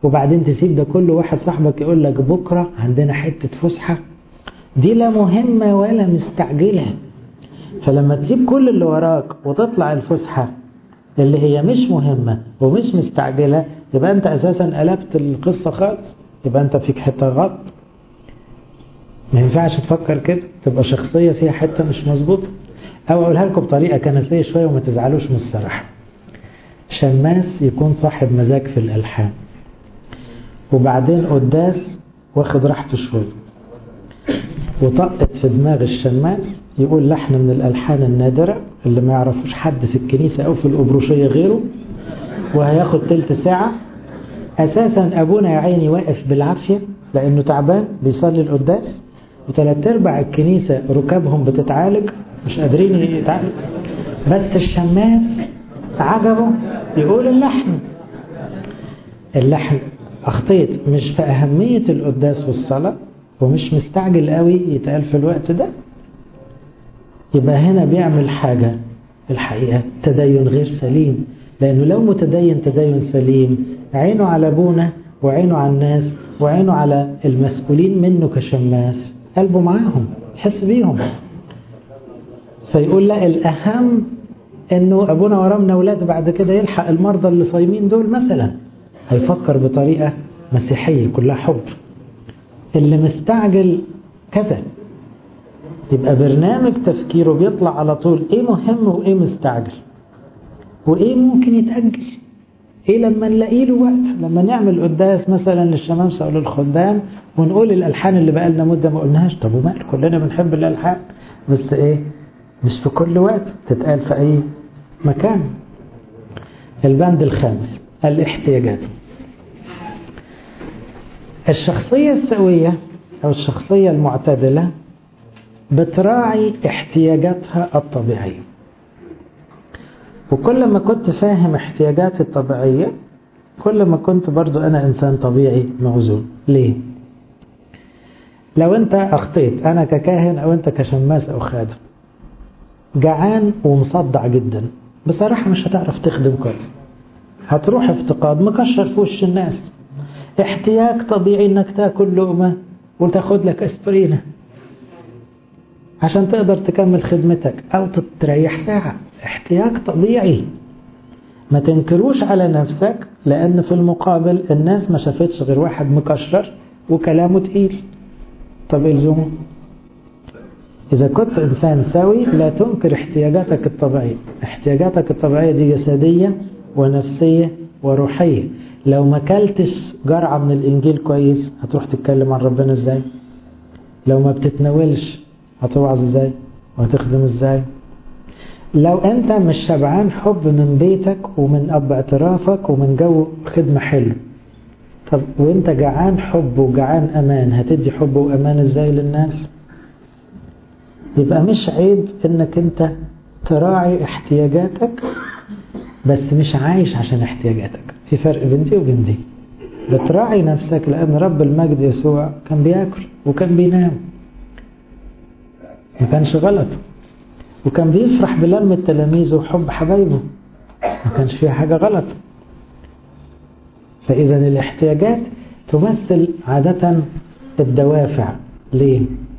وبعدين تسيب ده كله واحد صاحبك يقول لك بكرة عندنا حتة فسحة دي لا مهمة ولا مستعجلة فلما تسيب كل اللي وراك وتطلع الفسحة اللي هي مش مهمة ومش مستعجلة يبقى انت اساسا قلبت القصة خالص يبقى انت فيك حتة غلط ما ينفعش تفكر كده تبقى شخصية فيها حتة مش مظبوطة او اقولها لكم بطريقة كنسية شوية وما تزعلوش من الصراحة شماس يكون صاحب مزاج في الالحان وبعدين قداس واخد راحته شوية وطقت في دماغ الشماس يقول لحن من الألحان النادرة اللي ما يعرفوش حد في الكنيسة أو في الأبروشية غيره وهياخد تلت ساعة أساسا أبونا يا عيني واقف بالعافية لأنه تعبان بيصلي القداس وثلاث أرباع الكنيسة ركابهم بتتعالج مش قادرين يتعالج بس الشماس عجبه يقول اللحن اللحن أخطيت مش في أهمية القداس والصلاة ومش مستعجل قوي يتقال في الوقت ده يبقى هنا بيعمل حاجة الحقيقة تدين غير سليم لأنه لو متدين تدين سليم عينه على أبونا وعينه على الناس وعينه على المسؤولين منه كشماس قلبه معاهم يحس بيهم فيقول لا الأهم أنه أبونا ورمنا أولاد بعد كده يلحق المرضى اللي صايمين دول مثلا هيفكر بطريقة مسيحية كلها حب اللي مستعجل كذا يبقى برنامج تفكيره بيطلع على طول ايه مهم وايه مستعجل وايه ممكن يتأجل ايه لما نلاقي له وقت لما نعمل قداس مثلا للشمامسة او للخدام ونقول الالحان اللي بقى لنا مده ما قلناهاش طب ومال كلنا بنحب الالحان بس ايه مش في كل وقت تتقال في اي مكان البند الخامس الاحتياجات الشخصية السوية أو الشخصية المعتدلة بتراعي احتياجاتها الطبيعية وكل ما كنت فاهم احتياجاتي الطبيعية كل ما كنت برضو أنا إنسان طبيعي موزون ليه؟ لو أنت أخطيت أنا ككاهن أو أنت كشماس أو خادم جعان ومصدع جدا بصراحة مش هتعرف تخدم كويس هتروح افتقاد مكشر في وش الناس احتياج طبيعي انك تاكل لقمة وتاخد لك اسبرينة عشان تقدر تكمل خدمتك او تريح ساعة احتياج طبيعي ما تنكروش على نفسك لان في المقابل الناس ما شافتش غير واحد مكشر وكلامه تقيل طب الزمه إذا كنت إنسان سوي لا تنكر احتياجاتك الطبيعية احتياجاتك الطبيعية دي جسدية ونفسية وروحية لو ما كلتش جرعة من الإنجيل كويس هتروح تتكلم عن ربنا إزاي لو ما بتتناولش هتوعظ إزاي وهتخدم إزاي لو أنت مش شبعان حب من بيتك ومن أب اعترافك ومن جو خدمة حلو طب وانت جعان حب وجعان أمان هتدي حب وأمان إزاي للناس يبقى مش عيب انك انت تراعي احتياجاتك بس مش عايش عشان احتياجاتك في فرق بين دي وبين دي بتراعي نفسك لان رب المجد يسوع كان بياكل وكان بينام ما كانش غلط وكان بيفرح بلمة تلاميذه وحب حبايبه ما كانش فيها حاجة غلط فإذا الاحتياجات تمثل عادة الدوافع ليه؟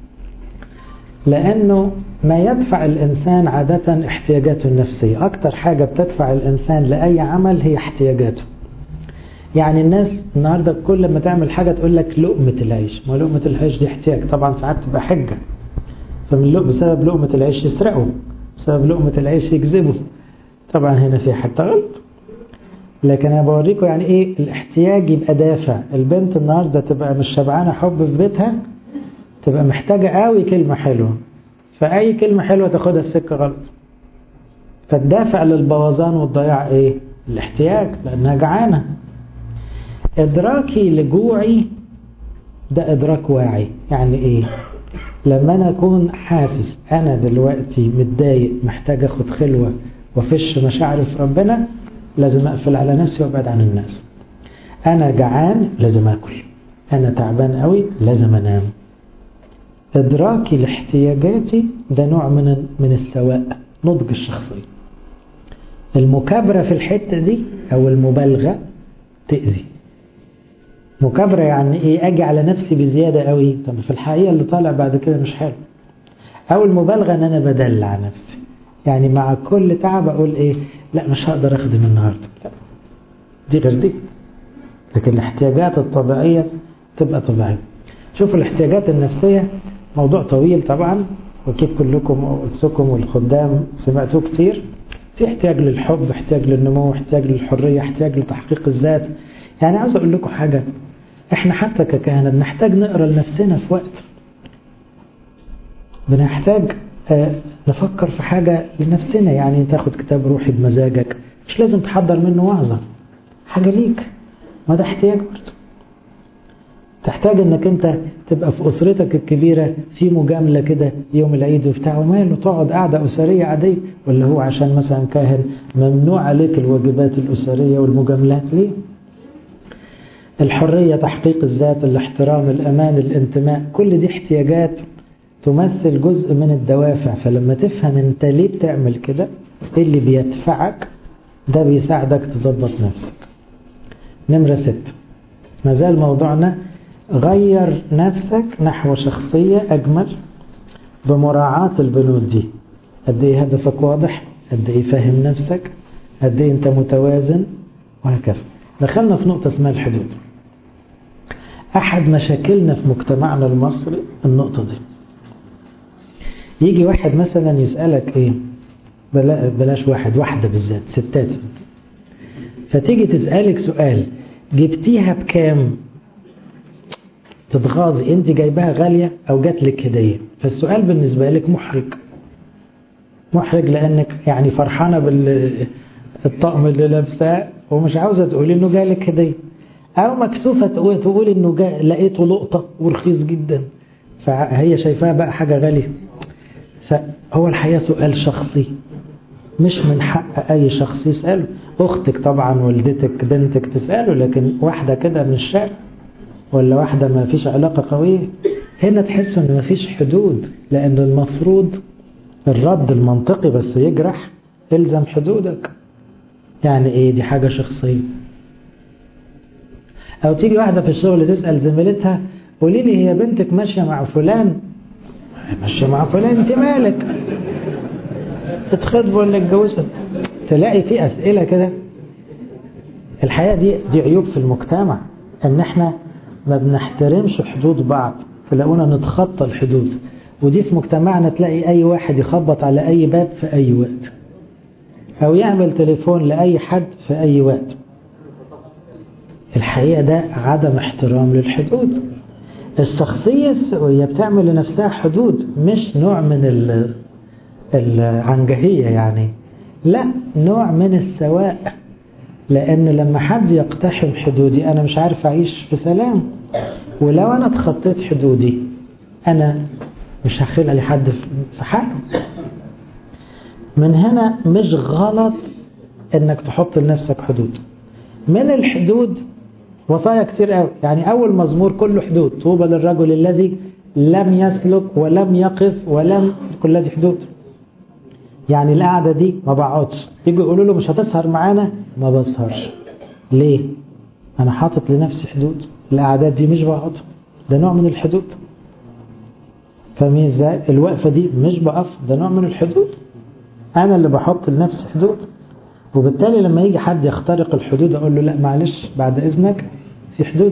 لأنه ما يدفع الإنسان عادة احتياجاته النفسية أكتر حاجة بتدفع الإنسان لأي عمل هي احتياجاته يعني الناس النهاردة كل ما تعمل حاجة تقول لك لقمة العيش ما لقمة العيش دي احتياج طبعا ساعات تبقى حجة فمن لق بسبب لقمة العيش يسرقوا بسبب لقمة العيش يكذبوا طبعا هنا في حتة غلط لكن أنا بوريكم يعني إيه الاحتياج يبقى دافع البنت النهاردة تبقى مش شبعانة حب في بيتها تبقى محتاجة قوي كلمة حلوة فأي كلمة حلوة تاخدها في سكة غلط فالدافع للبوظان والضياع ايه الاحتياج لأنها جعانة إدراكي لجوعي ده إدراك واعي يعني ايه لما أنا أكون حاسس أنا دلوقتي متضايق محتاج أخد خلوة وفش مشاعري في ربنا لازم أقفل على نفسي وأبعد عن الناس أنا جعان لازم أكل أنا تعبان قوي لازم أنام إدراكي لاحتياجاتي ده نوع من من السواء نضج الشخصية المكابرة في الحتة دي أو المبالغة تأذي مكابرة يعني ايه اجي على نفسي بزيادة قوي طب في الحقيقة اللي طالع بعد كده مش حلو او المبالغة ان انا بدلع نفسي يعني مع كل تعب اقول ايه لا مش هقدر اخدم النهاردة لا دي غير دي لكن الاحتياجات الطبيعية تبقى طبيعية شوفوا الاحتياجات النفسية موضوع طويل طبعا واكيد كلكم وقدسكم والخدام سمعتوه كتير في احتياج للحب احتياج للنمو احتياج للحرية احتياج لتحقيق الذات يعني عاوز اقول لكم حاجة احنا حتى ككهنة بنحتاج نقرا لنفسنا في وقت بنحتاج اه نفكر في حاجة لنفسنا يعني تاخد كتاب روحي بمزاجك مش لازم تحضر منه وعظة حاجة ليك ما ده احتياج برضه تحتاج انك انت تبقى في اسرتك الكبيرة في مجاملة كده يوم العيد وبتاع وماله تقعد قاعدة اسرية عادية ولا هو عشان مثلا كاهن ممنوع عليك الواجبات الاسرية والمجاملات ليه الحرية تحقيق الذات الاحترام الامان الانتماء كل دي احتياجات تمثل جزء من الدوافع فلما تفهم انت ليه بتعمل كده ايه اللي بيدفعك ده بيساعدك تظبط نفسك نمرة ستة ما زال موضوعنا غير نفسك نحو شخصية أجمل بمراعاة البنود دي قد إيه هدفك واضح قد إيه فاهم نفسك قد إيه أنت متوازن وهكذا دخلنا في نقطة اسمها الحدود أحد مشاكلنا في مجتمعنا المصري النقطة دي يجي واحد مثلا يسألك إيه بلا بلاش واحد واحدة بالذات ستات فتيجي تسألك سؤال جبتيها بكام تتغاظي انت جايباها غالية او جات لك هدية فالسؤال بالنسبة لك محرج محرج لانك يعني فرحانة بالطقم اللي لابساه ومش عاوزة تقولي انه جالك هدية او مكسوفة تقول انه جا لقيته لقطة ورخيص جدا فهي شايفاها بقى حاجة غالية فهو الحقيقة سؤال شخصي مش من حق اي شخص يسأله اختك طبعا والدتك بنتك تسأله لكن واحدة كده من الشارع ولا واحدة ما فيش علاقة قوية هنا تحسوا ان ما فيش حدود لان المفروض الرد المنطقي بس يجرح الزم حدودك يعني ايه دي حاجة شخصية او تيجي واحدة في الشغل تسأل زميلتها قولي لي هي بنتك ماشية مع فلان ماشية مع فلان انت مالك اتخطبوا ولا اتجوزوا تلاقي في اسئلة كده الحقيقة دي دي عيوب في المجتمع ان احنا ما بنحترمش حدود بعض تلاقونا نتخطى الحدود ودي في مجتمعنا تلاقي اي واحد يخبط على اي باب في اي وقت او يعمل تليفون لاي حد في اي وقت الحقيقة ده عدم احترام للحدود الشخصية السوية بتعمل لنفسها حدود مش نوع من العنجهية يعني لا نوع من السواء لأن لما حد يقتحم حدودي أنا مش عارف أعيش في سلام ولو أنا اتخطيت حدودي أنا مش هخلق لحد في حاله من هنا مش غلط انك تحط لنفسك حدود من الحدود وصايا كتير قوي يعني اول مزمور كله حدود طوبى للرجل الذي لم يسلك ولم يقف ولم كل دي حدود يعني القعده دي ما بقعدش يجوا يقولوا له مش هتسهر معانا ما بسهرش ليه انا حاطط لنفسي حدود القعدات دي مش بقعد ده نوع من الحدود فاهمين ازاي الوقفه دي مش بقف ده نوع من الحدود انا اللي بحط لنفسي حدود وبالتالي لما يجي حد يخترق الحدود اقول له لا معلش بعد اذنك في حدود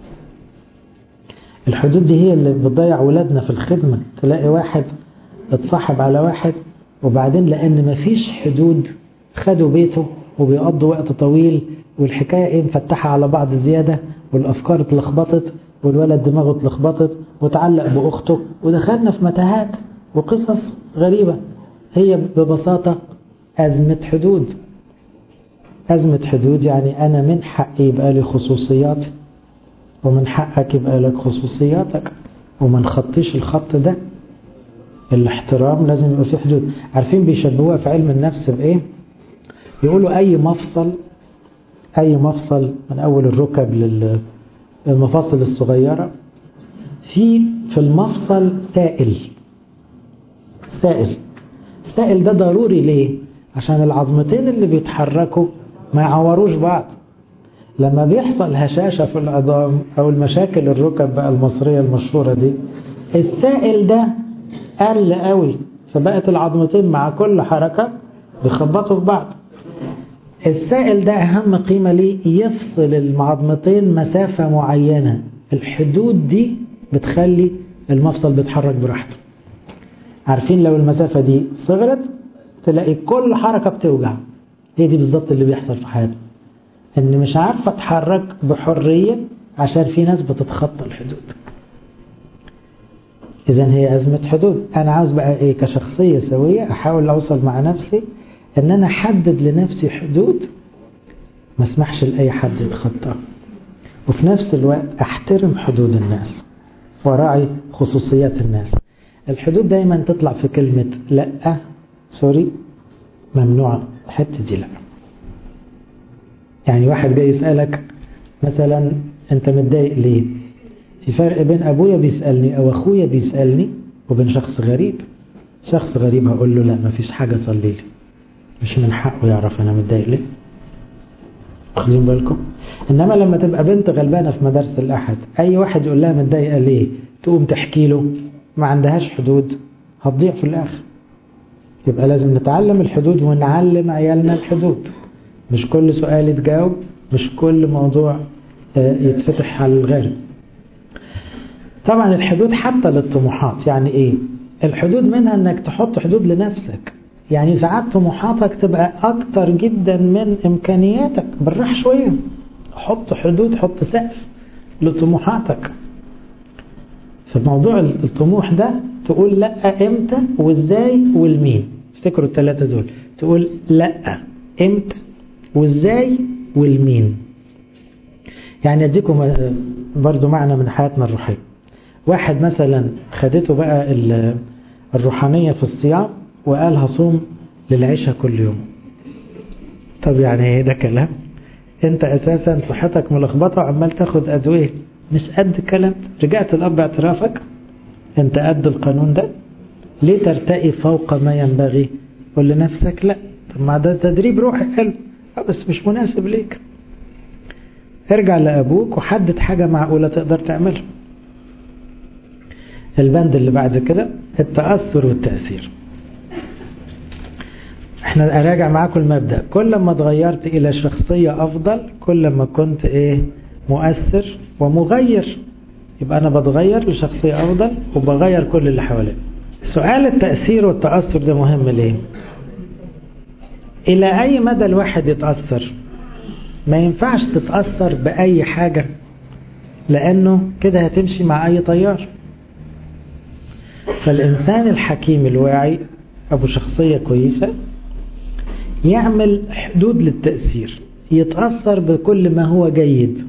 الحدود دي هي اللي بتضيع ولادنا في الخدمة تلاقي واحد اتصاحب على واحد وبعدين لان مفيش حدود خدوا بيته وبيقضوا وقت طويل والحكاية ايه مفتحة على بعض زيادة والافكار اتلخبطت والولد دماغه اتلخبطت وتعلق باخته ودخلنا في متاهات وقصص غريبة هي ببساطة أزمة حدود أزمة حدود يعني أنا من حقي يبقى لي خصوصيات ومن حقك يبقى لك خصوصياتك وما نخطيش الخط ده الاحترام لازم يبقى فيه حدود عارفين بيشبهوها في علم النفس بإيه يقولوا أي مفصل أي مفصل من أول الركب للمفاصل الصغيرة في في المفصل سائل سائل السائل ده ضروري ليه عشان العظمتين اللي بيتحركوا ما يعوروش بعض لما بيحصل هشاشة في العظام أو المشاكل الركب بقى المصرية المشهورة دي السائل ده قل قوي فبقت العظمتين مع كل حركة بيخبطوا في بعض السائل ده أهم قيمة ليه يفصل العظمتين مسافة معينة الحدود دي بتخلي المفصل بيتحرك براحته عارفين لو المسافة دي صغرت تلاقي كل حركة بتوجع هي دي بالظبط اللي بيحصل في حياتنا ان مش عارفة اتحرك بحرية عشان في ناس بتتخطى الحدود اذا هي ازمة حدود انا عاوز بقى ايه كشخصية سوية احاول اوصل مع نفسي ان انا احدد لنفسي حدود ما اسمحش لاي حد يتخطاها وفي نفس الوقت احترم حدود الناس وراعي خصوصيات الناس الحدود دايما تطلع في كلمة لا سوري ممنوع الحتة دي لا يعني واحد جاي يسألك مثلا انت متضايق ليه في فرق بين ابويا بيسألني او اخويا بيسألني وبين شخص غريب شخص غريب هقول له لا مفيش حاجة صلي لي مش من حقه يعرف انا متضايق ليه واخدين بالكم انما لما تبقى بنت غلبانة في مدارس الاحد اي واحد يقول لها متضايقة ليه تقوم تحكي له ما عندهاش حدود هتضيع في الاخر يبقى لازم نتعلم الحدود ونعلم عيالنا الحدود مش كل سؤال يتجاوب مش كل موضوع يتفتح على الغير طبعا الحدود حتى للطموحات يعني ايه الحدود منها انك تحط حدود لنفسك يعني ساعات طموحاتك تبقى اكتر جدا من امكانياتك بالراح شوية حط حدود حط سقف لطموحاتك في موضوع الطموح ده تقول لا امتى وازاي والمين افتكروا الثلاثة دول تقول لا امتى وازاي والمين يعني اديكم برضو معنى من حياتنا الروحية واحد مثلا خدته بقى الروحانية في الصيام وقال هصوم للعشاء كل يوم طب يعني ايه ده كلام انت اساسا صحتك ملخبطة وعمال تاخد ادوية مش قد الكلام رجعت الاب باعترافك انت قد القانون ده ليه ترتقي فوق ما ينبغي قول لنفسك لا طب ما ده تدريب روحي حلو بس مش مناسب ليك ارجع لابوك وحدد حاجة معقولة تقدر تعملها البند اللي بعد كده التأثر والتأثير احنا اراجع معاكم المبدأ كل ما اتغيرت الى شخصية افضل كل ما كنت ايه مؤثر ومغير يبقى انا بتغير لشخصية افضل وبغير كل اللي حواليا سؤال التأثير والتأثر ده مهم ليه الى اي مدى الواحد يتأثر ما ينفعش تتأثر بأي حاجة لأنه كده هتمشي مع أي طيار فالإنسان الحكيم الواعي أبو شخصية كويسة يعمل حدود للتأثير يتأثر بكل ما هو جيد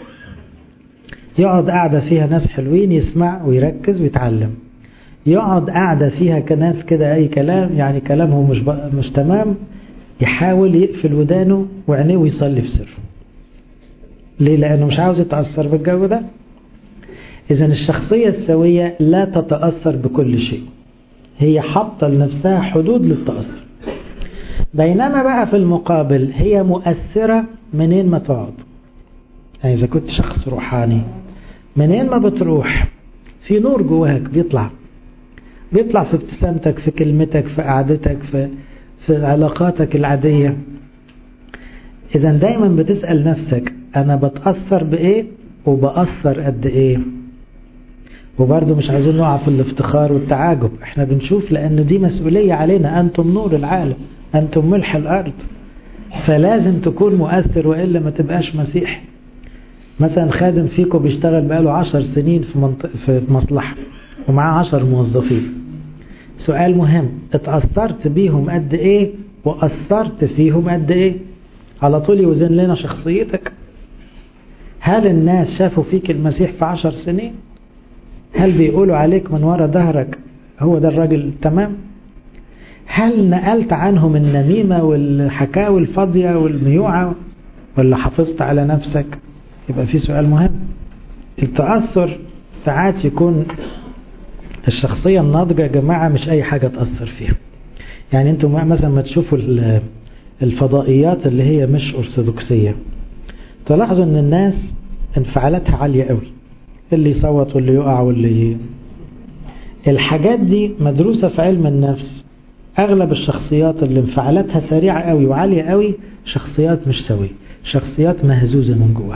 يقعد قاعدة فيها ناس حلوين يسمع ويركز ويتعلم يقعد قاعدة فيها كناس كده أي كلام يعني كلامهم مش, مش تمام يحاول يقفل ودانه وعينيه ويصلي في سره ليه لأنه مش عاوز يتأثر بالجو ده إذا الشخصية السوية لا تتأثر بكل شيء هي حاطة لنفسها حدود للتأثر بينما بقى في المقابل هي مؤثرة منين ما تقعد يعني إذا كنت شخص روحاني منين ما بتروح في نور جواك بيطلع بيطلع في ابتسامتك في كلمتك في قعدتك في في علاقاتك العادية إذا دايما بتسأل نفسك أنا بتأثر بإيه وبأثر قد إيه وبرضه مش عايزين نقع في الافتخار والتعاجب احنا بنشوف لأن دي مسؤولية علينا أنتم نور العالم أنتم ملح الأرض فلازم تكون مؤثر وإلا ما تبقاش مسيح مثلا خادم فيكم بيشتغل بقاله عشر سنين في, منطق في مصلحة ومعاه عشر موظفين سؤال مهم اتأثرت بيهم قد ايه وأثرت فيهم قد ايه على طول يوزن لنا شخصيتك هل الناس شافوا فيك المسيح في عشر سنين هل بيقولوا عليك من وراء ظهرك هو ده الراجل تمام هل نقلت عنهم النميمة والحكاوي الفاضية والميوعة ولا حافظت على نفسك يبقى في سؤال مهم التأثر ساعات يكون الشخصية الناضجة يا جماعة مش أي حاجة تأثر فيها يعني انتم مثلا ما تشوفوا الفضائيات اللي هي مش أرثوذكسية تلاحظوا ان الناس انفعالاتها عالية قوي اللي يصوت واللي يقع واللي الحاجات دي مدروسة في علم النفس اغلب الشخصيات اللي انفعالاتها سريعة قوي وعالية قوي شخصيات مش سوية شخصيات مهزوزة من جواها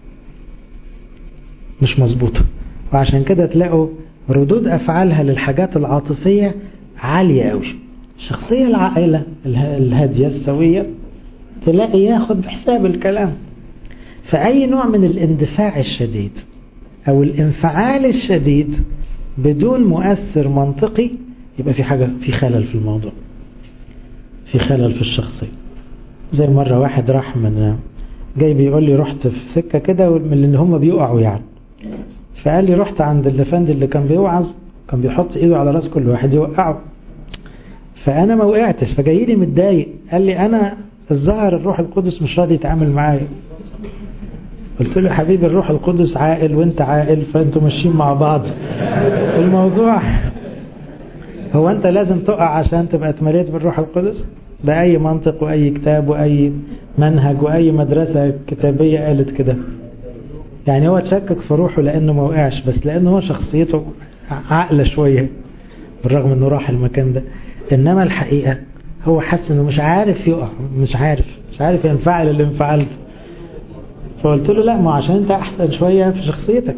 مش مظبوطة وعشان كده تلاقوا ردود افعالها للحاجات العاطفية عالية قوي الشخصية العاقلة الهادية السوية تلاقي ياخد بحساب الكلام فأي نوع من الاندفاع الشديد أو الانفعال الشديد بدون مؤثر منطقي يبقى في حاجة في خلل في الموضوع في خلل في الشخصية زي مرة واحد راح من جاي بيقول لي رحت في سكة كده من اللي هم بيقعوا يعني فقال لي رحت عند الافندي اللي كان بيوعظ كان بيحط ايده على راس كل واحد يوقعه فانا ما وقعتش فجاي لي متضايق قال لي انا الظاهر الروح القدس مش راضي يتعامل معايا قلت له حبيبي الروح القدس عاقل وانت عاقل فانتوا ماشيين مع بعض الموضوع هو انت لازم تقع عشان تبقى اتمليت بالروح القدس بأي منطق وأي كتاب وأي منهج وأي مدرسة كتابية قالت كده يعني هو تشكك في روحه لأنه ما وقعش بس لأنه هو شخصيته عاقلة شوية بالرغم أنه راح المكان ده إنما الحقيقة هو حس أنه مش عارف يقع مش عارف مش عارف ينفعل الانفعال ده فقلت له لا ما عشان أنت أحسن شوية في شخصيتك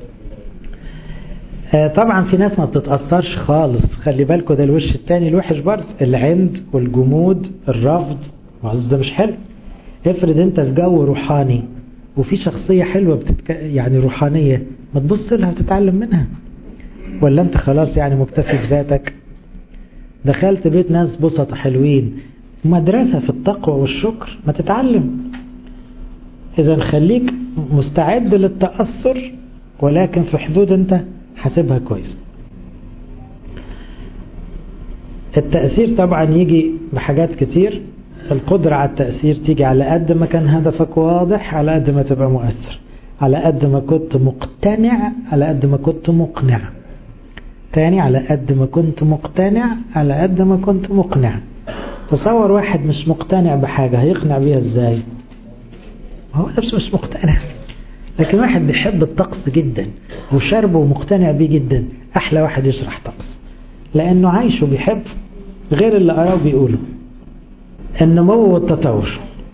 طبعا في ناس ما بتتأثرش خالص خلي بالكوا ده الوش التاني الوحش برضه العند والجمود الرفض ده مش حلو افرض انت في جو روحاني وفي شخصية حلوة بتتك... يعني روحانية ما تبص لها وتتعلم منها ولا انت خلاص يعني مكتفي بذاتك دخلت بيت ناس بسطة حلوين مدرسة في التقوى والشكر ما تتعلم اذا خليك مستعد للتأثر ولكن في حدود انت حاسبها كويس التأثير طبعا يجي بحاجات كتير القدرة على التأثير تيجي على قد ما كان هدفك واضح على قد ما تبقى مؤثر على قد ما كنت مقتنع على قد ما كنت مقنع تاني على قد ما كنت مقتنع على قد ما كنت مقنع تصور واحد مش مقتنع بحاجة هيقنع بيها ازاي هو نفسه مش مقتنع لكن واحد بيحب الطقس جدا وشربه ومقتنع بيه جدا احلى واحد يشرح طقس لانه عايشه بيحب غير اللي قراه بيقوله النمو والتطور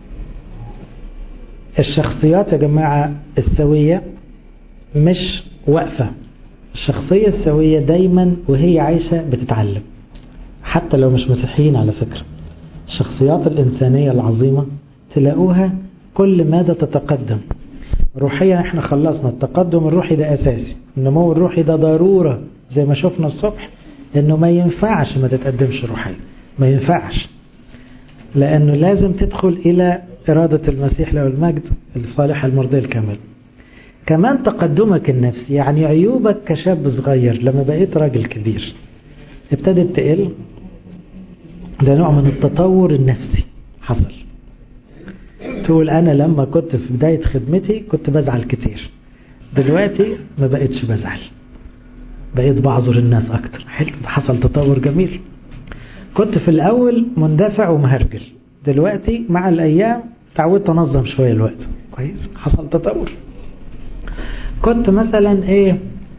الشخصيات يا جماعة السوية مش واقفة الشخصية السوية دايما وهي عايشة بتتعلم حتى لو مش مسيحيين على فكرة الشخصيات الإنسانية العظيمة تلاقوها كل ماذا تتقدم روحيا احنا خلصنا التقدم الروحي ده أساسي النمو الروحي ده ضرورة زي ما شفنا الصبح انه ما ينفعش ما تتقدمش روحيا ما ينفعش لأنه لازم تدخل إلى إرادة المسيح له المجد الصالحة المرضية الكامل كمان تقدمك النفسي يعني عيوبك كشاب صغير لما بقيت راجل كبير ابتدت تقل ده نوع من التطور النفسي حصل تقول أنا لما كنت في بداية خدمتي كنت بزعل كتير دلوقتي ما بقيتش بزعل بقيت بعذر الناس أكتر حلو حصل تطور جميل كنت في الأول مندفع ومهرجل دلوقتي مع الأيام تعودت أنظم شوية الوقت كويس حصل تطور كنت مثلا إيه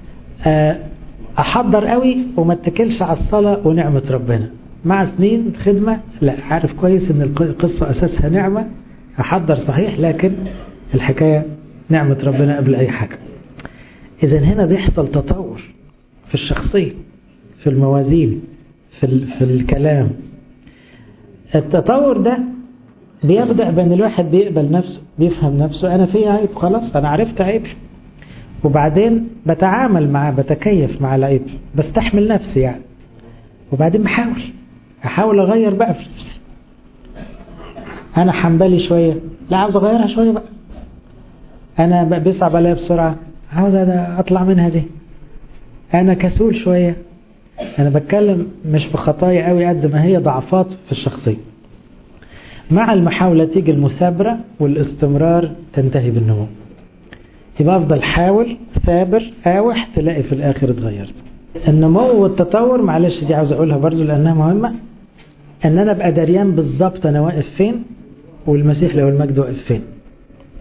أحضر قوي وما اتكلش على الصلاة ونعمة ربنا مع سنين خدمة لا عارف كويس ان القصة أساسها نعمة أحضر صحيح لكن الحكاية نعمة ربنا قبل أي حاجة إذا هنا بيحصل تطور في الشخصية في الموازين في, في الكلام التطور ده بيبدأ بأن الواحد بيقبل نفسه بيفهم نفسه أنا في عيب خلاص أنا عرفت عيب وبعدين بتعامل معاه بتكيف مع العيب بستحمل نفسي يعني وبعدين بحاول أحاول أغير بقى في نفسي أنا حنبلي شوية لا عاوز أغيرها شوية بقى أنا بيصعب عليا بسرعة عاوز أطلع منها دي أنا كسول شوية أنا بتكلم مش في خطايا قوي قد ما هي ضعفات في الشخصية مع المحاولة تيجي المثابرة والاستمرار تنتهي بالنمو يبقى أفضل حاول ثابر آوح تلاقي في الآخر اتغيرت النمو والتطور معلش دي عاوز أقولها برضو لأنها مهمة أن أنا أبقى دريان بالظبط أنا واقف فين والمسيح لو المجد واقف فين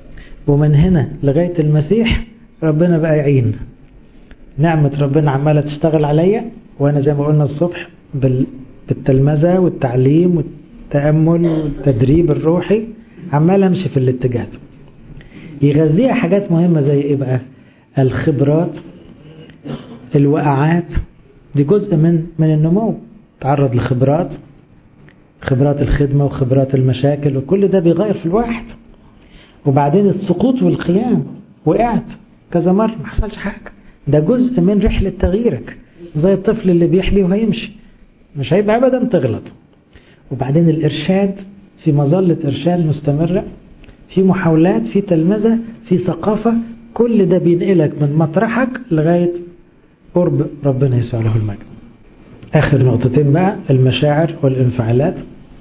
ومن هنا لغاية المسيح ربنا بقى يعين نعمة ربنا عمالة تشتغل عليا وأنا زي ما قلنا الصبح بالتلمذة والتعليم والتأمل والتدريب الروحي عمال أمشي في الاتجاه يغذيها حاجات مهمة زي إيه بقى الخبرات الوقعات دي جزء من من النمو تعرض لخبرات خبرات الخدمة وخبرات المشاكل وكل ده بيغير في الواحد وبعدين السقوط والقيام وقعت كذا مرة ما حصلش حاجة ده جزء من رحلة تغييرك زي الطفل اللي بيحبي وهيمشي مش هيبقى أبدا تغلط وبعدين الإرشاد في مظلة إرشاد مستمرة في محاولات في تلمذة في ثقافة كل ده بينقلك من مطرحك لغاية قرب ربنا يسوع له المجد آخر نقطتين بقى المشاعر والانفعالات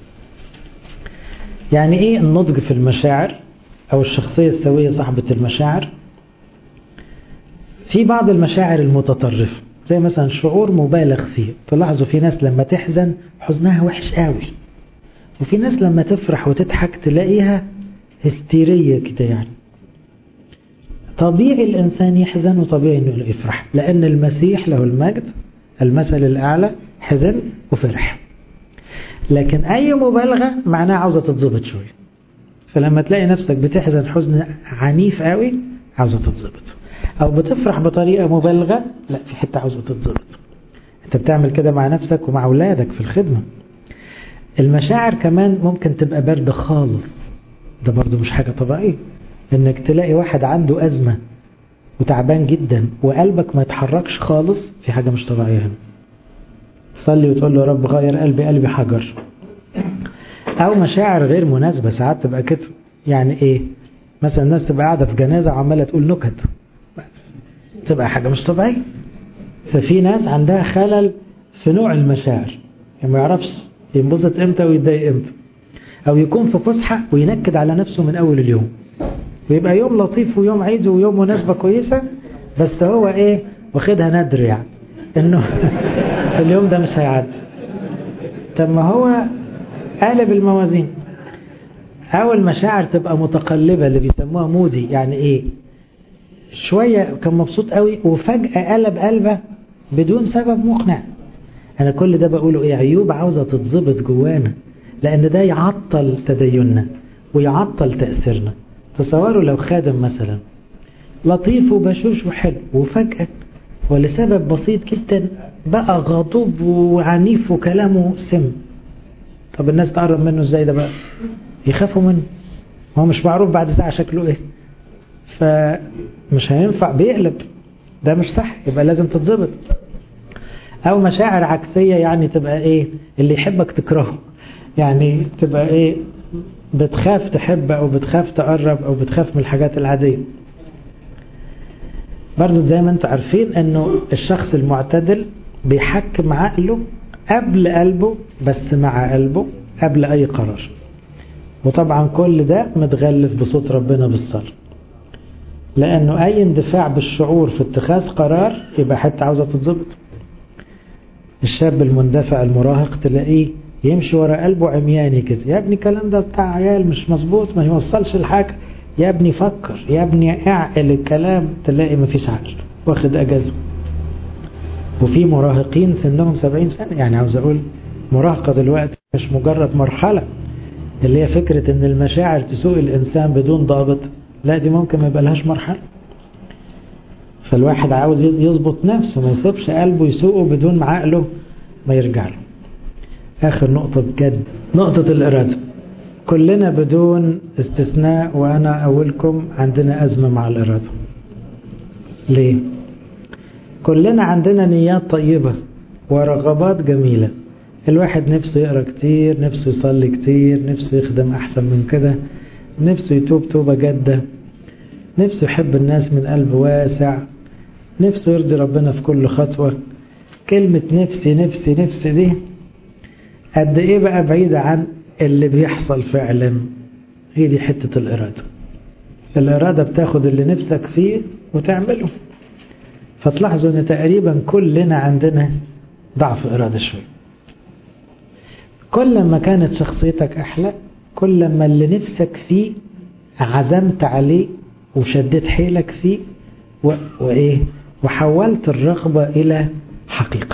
يعني إيه النضج في المشاعر أو الشخصية السوية صاحبة المشاعر في بعض المشاعر المتطرفة زي مثلا شعور مبالغ فيه تلاحظوا في ناس لما تحزن حزنها وحش قوي وفي ناس لما تفرح وتضحك تلاقيها هستيرية كده يعني طبيعي الإنسان يحزن وطبيعي أنه يفرح لأن المسيح له المجد المثل الأعلى حزن وفرح لكن أي مبالغة معناها عاوزة تتظبط شوية فلما تلاقي نفسك بتحزن حزن عنيف قوي عاوزة تتظبط أو بتفرح بطريقة مبالغة لا في حتة عاوزة تتظبط أنت بتعمل كده مع نفسك ومع أولادك في الخدمة المشاعر كمان ممكن تبقى باردة خالص ده برضو مش حاجة طبيعية انك تلاقي واحد عنده أزمة وتعبان جدا وقلبك ما يتحركش خالص في حاجة مش طبيعية هنا تصلي وتقول له يا رب غير قلبي قلبي حجر أو مشاعر غير مناسبة ساعات تبقى كده يعني إيه مثلا الناس تبقى قاعدة في جنازة وعمالة تقول نكت تبقى حاجة مش طبيعية ففي ناس عندها خلل في نوع المشاعر يعني ما يعرفش ينبسط امتى ويتضايق امتى او يكون في فسحة وينكد على نفسه من اول اليوم ويبقى يوم لطيف ويوم عيد ويوم مناسبة كويسة بس هو ايه واخدها ندر يعني انه اليوم ده مش هيعدي طب ما هو قالب الموازين او المشاعر تبقى متقلبة اللي بيسموها مودي يعني ايه شوية كان مبسوط قوي وفجأة قلب قلبه بدون سبب مقنع انا كل ده بقوله ايه عيوب عاوزة تتظبط جوانا لان ده يعطل تديننا ويعطل تأثيرنا تصوروا لو خادم مثلا لطيف وبشوش وحلو وفجأة ولسبب بسيط جدا بقى غضوب وعنيف وكلامه سم طب الناس تقرب منه ازاي ده بقى يخافوا منه هو مش معروف بعد ساعة شكله ايه فمش هينفع بيقلب ده مش صح يبقى لازم تتظبط او مشاعر عكسية يعني تبقى ايه اللي يحبك تكرهه يعني تبقى ايه بتخاف تحب او بتخاف تقرب او بتخاف من الحاجات العادية برضو زي ما انتم عارفين انه الشخص المعتدل بيحكم عقله قبل قلبه بس مع قلبه قبل اي قرار وطبعا كل ده متغلف بصوت ربنا بالصلاة لانه اي اندفاع بالشعور في اتخاذ قرار يبقى حتى عاوزة تتظبط الشاب المندفع المراهق تلاقيه يمشي ورا قلبه عمياني كده يا ابني الكلام ده بتاع عيال مش مظبوط ما يوصلش لحاجه يا ابني فكر يا ابني اعقل الكلام تلاقي ما فيش عقل واخد اجازه وفي مراهقين سنهم 70 سنه يعني عاوز اقول مراهقه دلوقتي مش مجرد مرحله اللي هي فكره ان المشاعر تسوق الانسان بدون ضابط لا دي ممكن ما يبقى لهاش مرحله فالواحد عاوز يظبط نفسه ما يسيبش قلبه يسوقه بدون ما عقله ما يرجع له آخر نقطة بجد نقطة الإرادة كلنا بدون استثناء وأنا أولكم عندنا أزمة مع الإرادة ليه؟ كلنا عندنا نيات طيبة ورغبات جميلة الواحد نفسه يقرأ كتير نفسه يصلي كتير نفسه يخدم أحسن من كده نفسه يتوب توبة جادة نفسه يحب الناس من قلب واسع نفسه يرضي ربنا في كل خطوة كلمة نفسي نفسي نفسي دي قد ايه بقى بعيدة عن اللي بيحصل فعلا هي دي حتة الإرادة الإرادة بتاخد اللي نفسك فيه وتعمله فتلاحظوا ان تقريبا كلنا عندنا ضعف إرادة شوي كل ما كانت شخصيتك أحلى كل ما اللي نفسك فيه عزمت عليه وشديت حيلك فيه و... وإيه وحولت الرغبة إلى حقيقة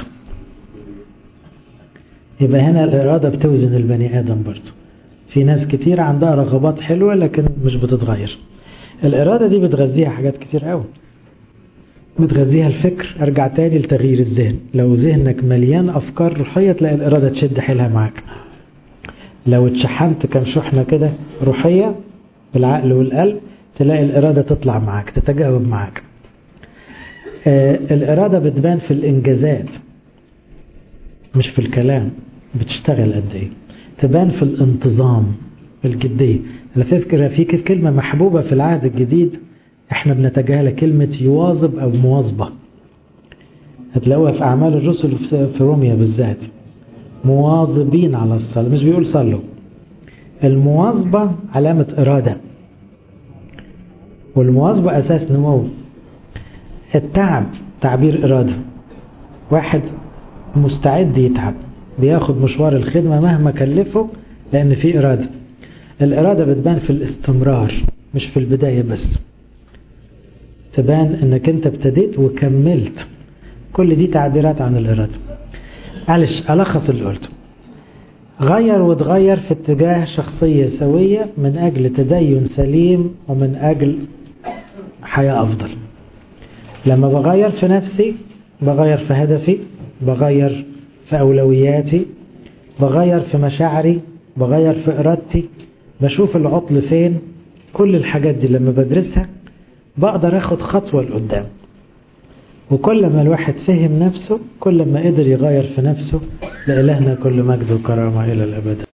يبقى هنا الإرادة بتوزن البني آدم برضه في ناس كتير عندها رغبات حلوة لكن مش بتتغير الإرادة دي بتغذيها حاجات كتير قوي بتغذيها الفكر ارجع تاني لتغيير الذهن لو ذهنك مليان أفكار روحية تلاقي الإرادة تشد حيلها معاك لو اتشحنت كم شحنة كده روحية بالعقل والقلب تلاقي الإرادة تطلع معاك تتجاوب معاك آه الإرادة بتبان في الإنجازات مش في الكلام بتشتغل قد ايه تبان في الانتظام الجدية على فكرة في كلمة محبوبة في العهد الجديد احنا بنتجاهل كلمة يواظب او مواظبة هتلاقوها في اعمال الرسل في روميا بالذات مواظبين على الصلاة مش بيقول صلوا المواظبة علامة إرادة والمواظبة أساس نمو التعب تعبير إرادة واحد مستعد يتعب بياخد مشوار الخدمة مهما كلفه لأن في إرادة الإرادة بتبان في الاستمرار مش في البداية بس تبان انك انت ابتديت وكملت كل دي تعبيرات عن الإرادة معلش ألخص اللي قلته غير وتغير في اتجاه شخصية سوية من أجل تدين سليم ومن أجل حياة أفضل لما بغير في نفسي بغير في هدفي بغير في أولوياتي بغير في مشاعري بغير في إرادتي بشوف العطل فين كل الحاجات دي لما بدرسها بقدر أخد خطوة لقدام وكل ما الواحد فهم نفسه كل ما قدر يغير في نفسه لإلهنا كل مجد وكرامة إلى الأبد